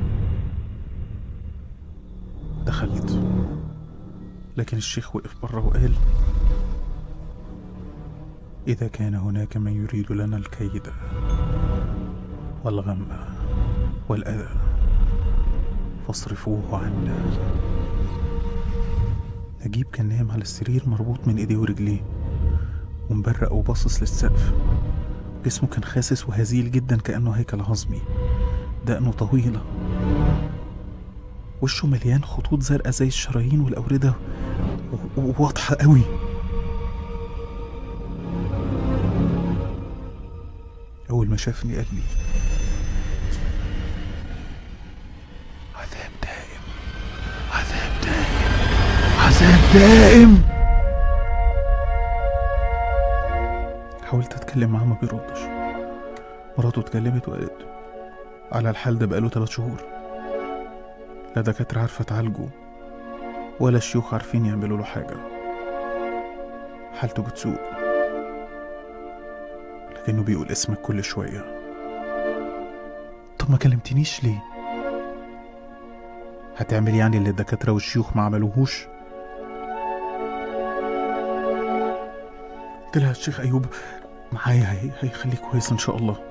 دخلت لكن الشيخ وقف بره وقال إذا كان هناك من يريد لنا الكيد والغم والأذى فاصرفوه عنا نجيب كان نايم على السرير مربوط من ايديه ورجليه ومبرق وباصص للسقف جسمه كان خاسس وهزيل جدا كأنه هيكل عظمي دقنه طويلة وشه مليان خطوط زرقاء زي الشرايين والأوردة و- و- وواضحة قوي أول ما شافني قال لي عذاب دائم عذاب دائم عذاب دائم حاولت اتكلم معاه ما بيردش مراته اتكلمت وقالت على الحال ده بقاله ثلاث شهور لا دكاترة عارفة تعالجه ولا الشيوخ عارفين يعملوا له حاجة حالته بتسوء لكنه بيقول اسمك كل شوية طب ما كلمتنيش ليه هتعمل يعني اللي الدكاترة والشيوخ ما عملوهوش قلت لها الشيخ أيوب معايا هي هيخليك كويس إن شاء الله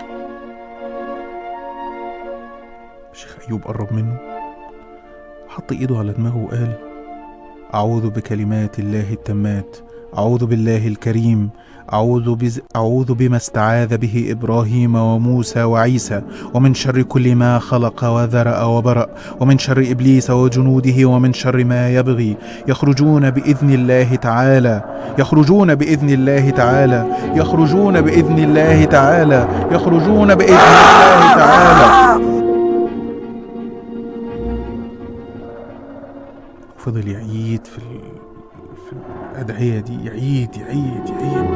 الشيخ أيوب قرب منه حط إيده على دماغه وقال أعوذ بكلمات الله التامات أعوذ بالله الكريم أعوذ, بز... أعوذ بما استعاذ به إبراهيم وموسى وعيسى ومن شر كل ما خلق وذرأ وبرأ ومن شر إبليس وجنوده ومن شر ما يبغي يخرجون بإذن الله تعالى يخرجون بإذن الله تعالى يخرجون بإذن الله تعالى يخرجون بإذن الله تعالى فضل يعيد في ال... في الأدعية دي يعيد يعيد يعيد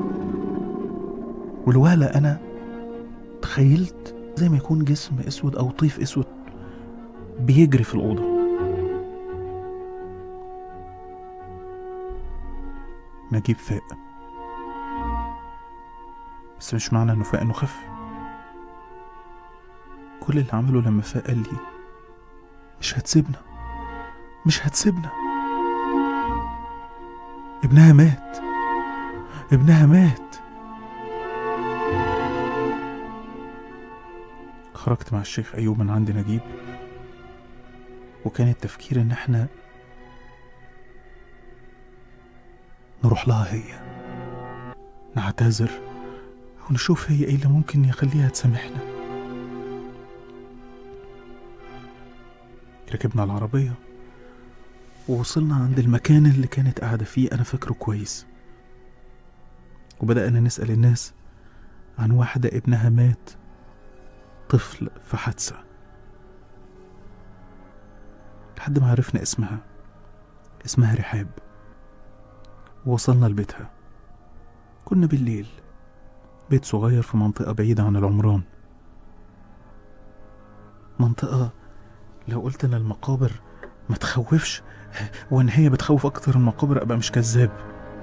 والوهلة أنا تخيلت زي ما يكون جسم أسود أو طيف أسود بيجري في الأوضة نجيب فاق بس مش معنى انه فاق انه خف كل اللي عمله لما فاق قال لي مش هتسيبنا مش هتسيبنا ابنها مات ابنها مات خرجت مع الشيخ أيوب من عند نجيب وكان التفكير إن احنا نروح لها هي نعتذر ونشوف هي ايه اللي ممكن يخليها تسامحنا ركبنا العربية ووصلنا عند المكان اللي كانت قاعدة فيه أنا فاكره كويس وبدأنا نسأل الناس عن واحدة ابنها مات طفل في حادثة لحد ما عرفنا اسمها اسمها رحاب ووصلنا لبيتها كنا بالليل بيت صغير في منطقة بعيدة عن العمران منطقة لو قلت ان المقابر ما تخوفش وان هي بتخوف اكتر من المقابر ابقى مش كذاب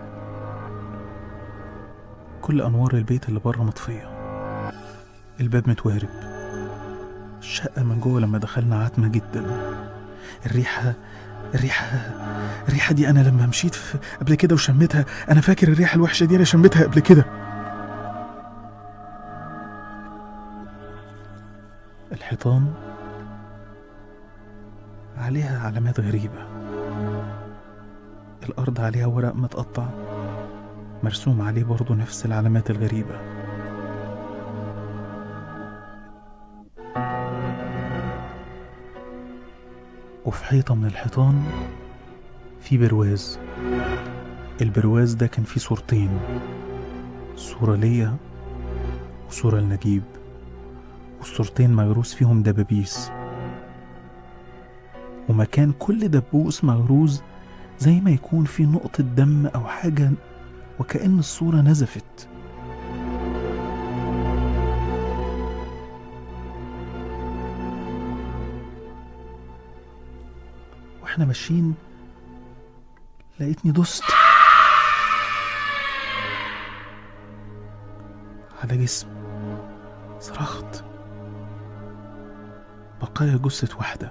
كل انوار البيت اللي بره مطفية الباب متوارب الشقة من جوه لما دخلنا عتمة جدا الريحة الريحة الريحة دي أنا لما مشيت في قبل كده وشميتها أنا فاكر الريحة الوحشة دي أنا شميتها قبل كده الحيطان عليها علامات غريبة الأرض عليها ورق متقطع مرسوم عليه برضه نفس العلامات الغريبة وفي حيطة من الحيطان في برواز البرواز ده كان فيه صورتين صورة ليا وصورة لنجيب والصورتين مغروس فيهم دبابيس ومكان كل دبوس مغروز زي ما يكون في نقطة دم أو حاجة وكأن الصورة نزفت واحنا ماشيين لقيتني دست على جسم صرخت بقايا جثة واحدة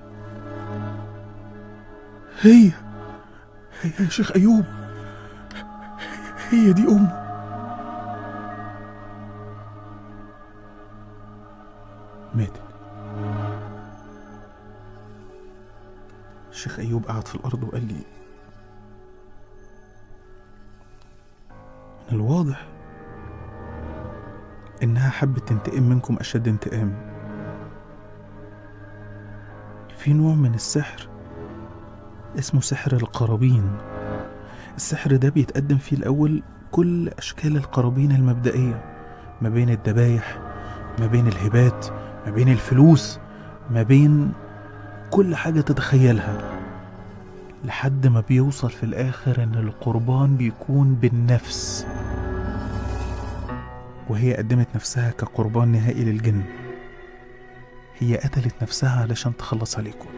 هي هي يا شيخ أيوب هي دي أم ماتت الشيخ أيوب قعد في الأرض وقال لي من الواضح إنها حبت تنتقم منكم أشد انتقام في نوع من السحر اسمه سحر القرابين السحر ده بيتقدم فيه الأول كل أشكال القرابين المبدئية ما بين الذبايح ما بين الهبات ما بين الفلوس ما بين كل حاجة تتخيلها لحد ما بيوصل في الآخر إن القربان بيكون بالنفس وهي قدمت نفسها كقربان نهائي للجن هي قتلت نفسها علشان تخلص عليكم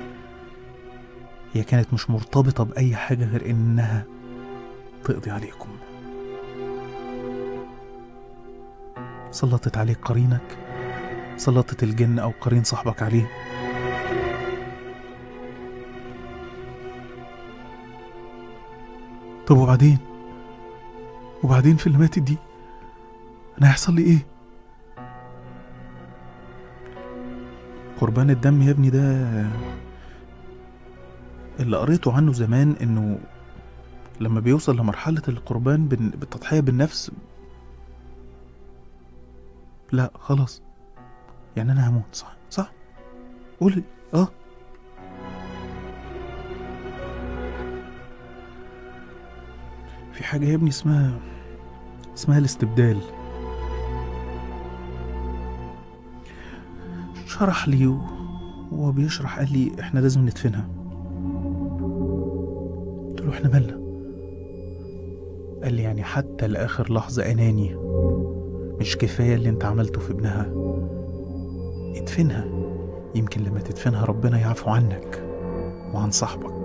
هي كانت مش مرتبطة بأي حاجة غير إنها تقضي عليكم سلطت عليك قرينك سلطت الجن أو قرين صاحبك عليه طب وبعدين وبعدين في اللي ماتت دي انا هيحصل لي ايه قربان الدم يا ابني ده اللي قريته عنه زمان انه لما بيوصل لمرحلة القربان بال- بالتضحية بالنفس لا خلاص يعني انا هموت صح صح قول اه في حاجة يا ابني اسمها اسمها الاستبدال شرح لي و- وهو بيشرح قال لي احنا لازم ندفنها قلت له احنا مالنا قال لي يعني حتى لآخر لحظة أناني مش كفاية اللي انت عملته في ابنها ادفنها يمكن لما تدفنها ربنا يعفو عنك وعن صاحبك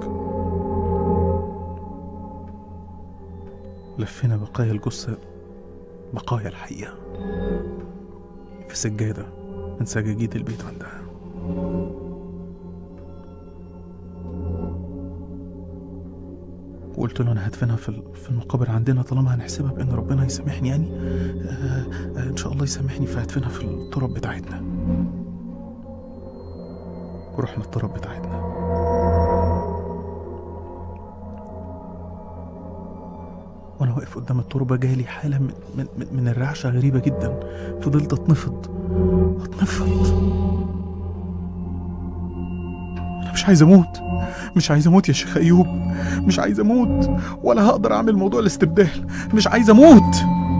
لفينا بقايا الجثة بقايا الحقيقة في سجادة من سجاجيد البيت عندها وقلت له انا هدفنها في ال- في المقابر عندنا طالما هنحسبها بان ربنا يسامحني يعني آه آه ان شاء الله يسامحني فهدفنها في التراب بتاعتنا ورحنا التراب بتاعتنا وانا واقف قدام التربه جالي حاله من, من, من- من الرعشه غريبه جدا فضلت اتنفض اتنفض انا مش عايز اموت مش عايز اموت يا شيخ ايوب مش عايز اموت ولا هقدر اعمل موضوع الاستبدال مش عايز اموت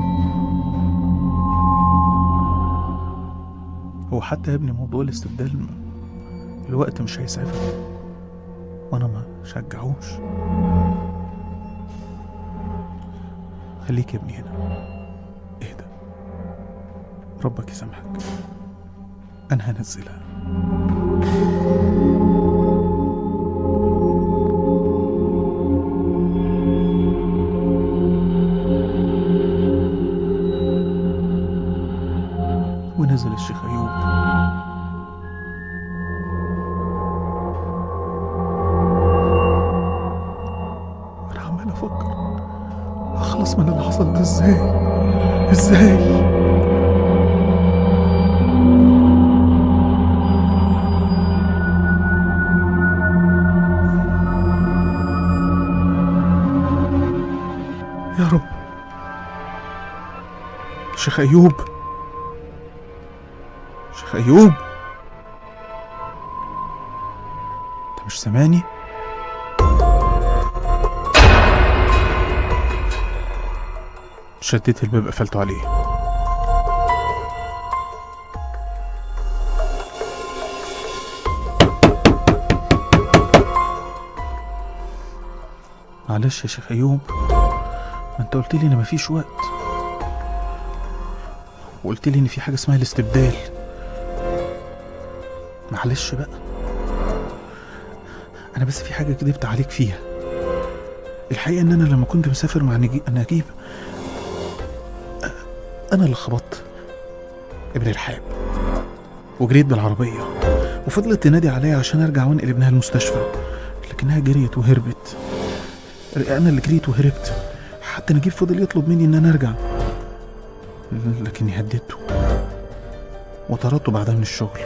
هو حتى يا ابني موضوع الاستبدال م- الوقت مش هيسعفك وانا ما شجعوش خليك يا ابني هنا اهدى ربك يسامحك انا هنزلها ونزل الشيخ ايوب انا عمال افكر اخلص من اللي حصل ده ازاي ازاي يا رب شيخ ايوب شيخ ايوب انت مش سامعني شديت الباب قفلته عليه معلش يا شيخ ايوب ما انت قلت لي ان مفيش وقت وقلت لي ان في حاجه اسمها الاستبدال معلش بقى انا بس في حاجه كدبت عليك فيها الحقيقه ان انا لما كنت مسافر مع نجي- نجيب انا اللي خبطت ابن الحاب وجريت بالعربيه وفضلت تنادي عليا عشان ارجع وانقل ابنها المستشفى لكنها جريت وهربت انا اللي جريت وهربت حتى نجيب فضل يطلب مني ان انا ارجع لكني هددته وطردته بعدها من الشغل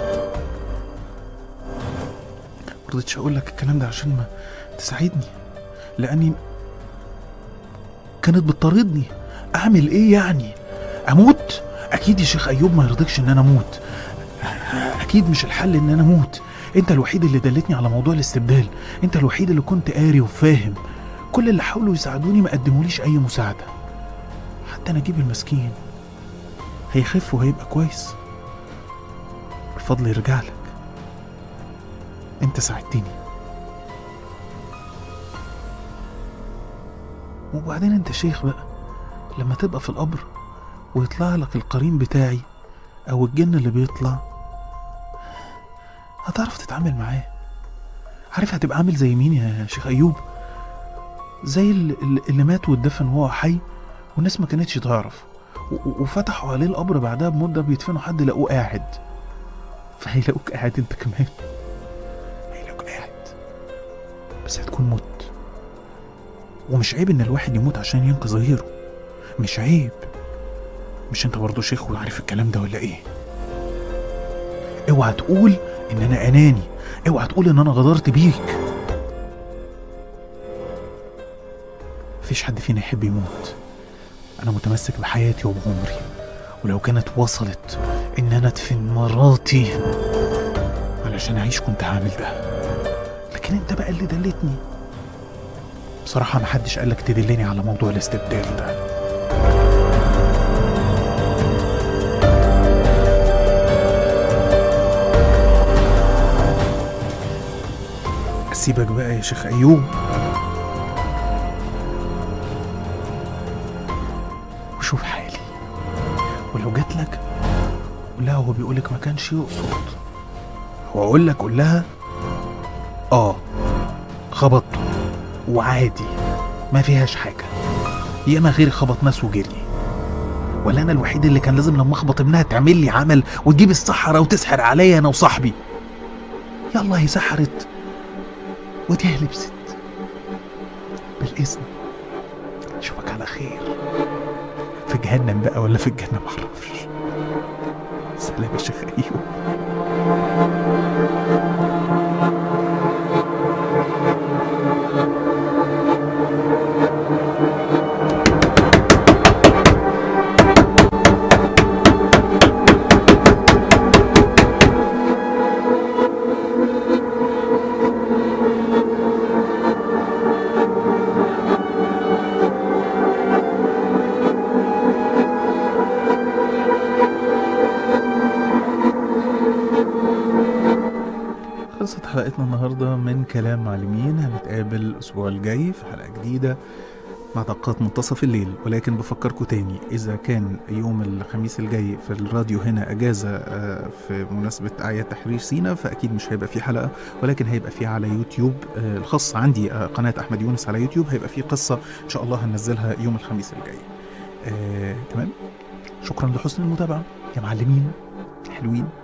مرضتش اقول لك الكلام ده عشان ما تساعدني لاني كانت بتطاردني اعمل ايه يعني اموت اكيد يا شيخ ايوب ما يرضيكش ان انا اموت اكيد مش الحل ان انا اموت انت الوحيد اللي دلتني على موضوع الاستبدال انت الوحيد اللي كنت قاري وفاهم كل اللي حاولوا يساعدوني ما قدموليش اي مساعده حتى نجيب المسكين هيخف وهيبقى كويس الفضل يرجع لك انت ساعدتني وبعدين انت شيخ بقى لما تبقى في القبر ويطلع لك القرين بتاعي او الجن اللي بيطلع هتعرف تتعامل معاه عارف هتبقى عامل زي مين يا شيخ ايوب زي ال- ال- اللي مات واتدفن وهو حي والناس ما كانتش تعرف و- و- وفتحوا عليه القبر بعدها بمده بيدفنوا حد لقوه قاعد فهيلاقوك قاعد انت كمان هيلاقوك قاعد بس هتكون مت ومش عيب ان الواحد يموت عشان ينقذ غيره مش عيب مش انت برضه شيخ وعارف الكلام ده ولا ايه اوعى تقول ان انا اناني اوعى تقول ان انا غدرت بيك مفيش حد فينا يحب يموت انا متمسك بحياتي وبعمري ولو كانت وصلت ان انا ادفن مراتي علشان اعيش كنت هعمل ده لكن انت بقى اللي دلتني بصراحة محدش قالك تدلني على موضوع الاستبدال ده أسيبك بقى يا شيخ أيوب وشوف حالي ولو جات لك قول لها هو بيقولك ما كانش يقصد واقول لك قول لها اه خبطته وعادي ما فيهاش حاجه ياما غيري خبط ناس وجري ولا انا الوحيد اللي كان لازم لما اخبط ابنها تعمل لي عمل وتجيب السحره وتسحر عليا انا وصاحبي يلا هي سحرت وديها لبست بالاذن اشوفك على خير في جهنم بقى ولا في الجنه معرفش سلام يا شيخ ايوب خلصت حلقتنا النهارده من كلام معلمين هنتقابل الاسبوع الجاي في حلقه جديده مع دقات منتصف الليل ولكن بفكركم تاني اذا كان يوم الخميس الجاي في الراديو هنا اجازه آه، في مناسبه اعياد تحرير سينا فاكيد مش هيبقى في حلقه ولكن هيبقى في على يوتيوب آه، الخاص عندي آه، قناه احمد يونس على يوتيوب هيبقى في قصه ان شاء الله هننزلها يوم الخميس الجاي آه، تمام شكرا لحسن المتابعه يا معلمين حلوين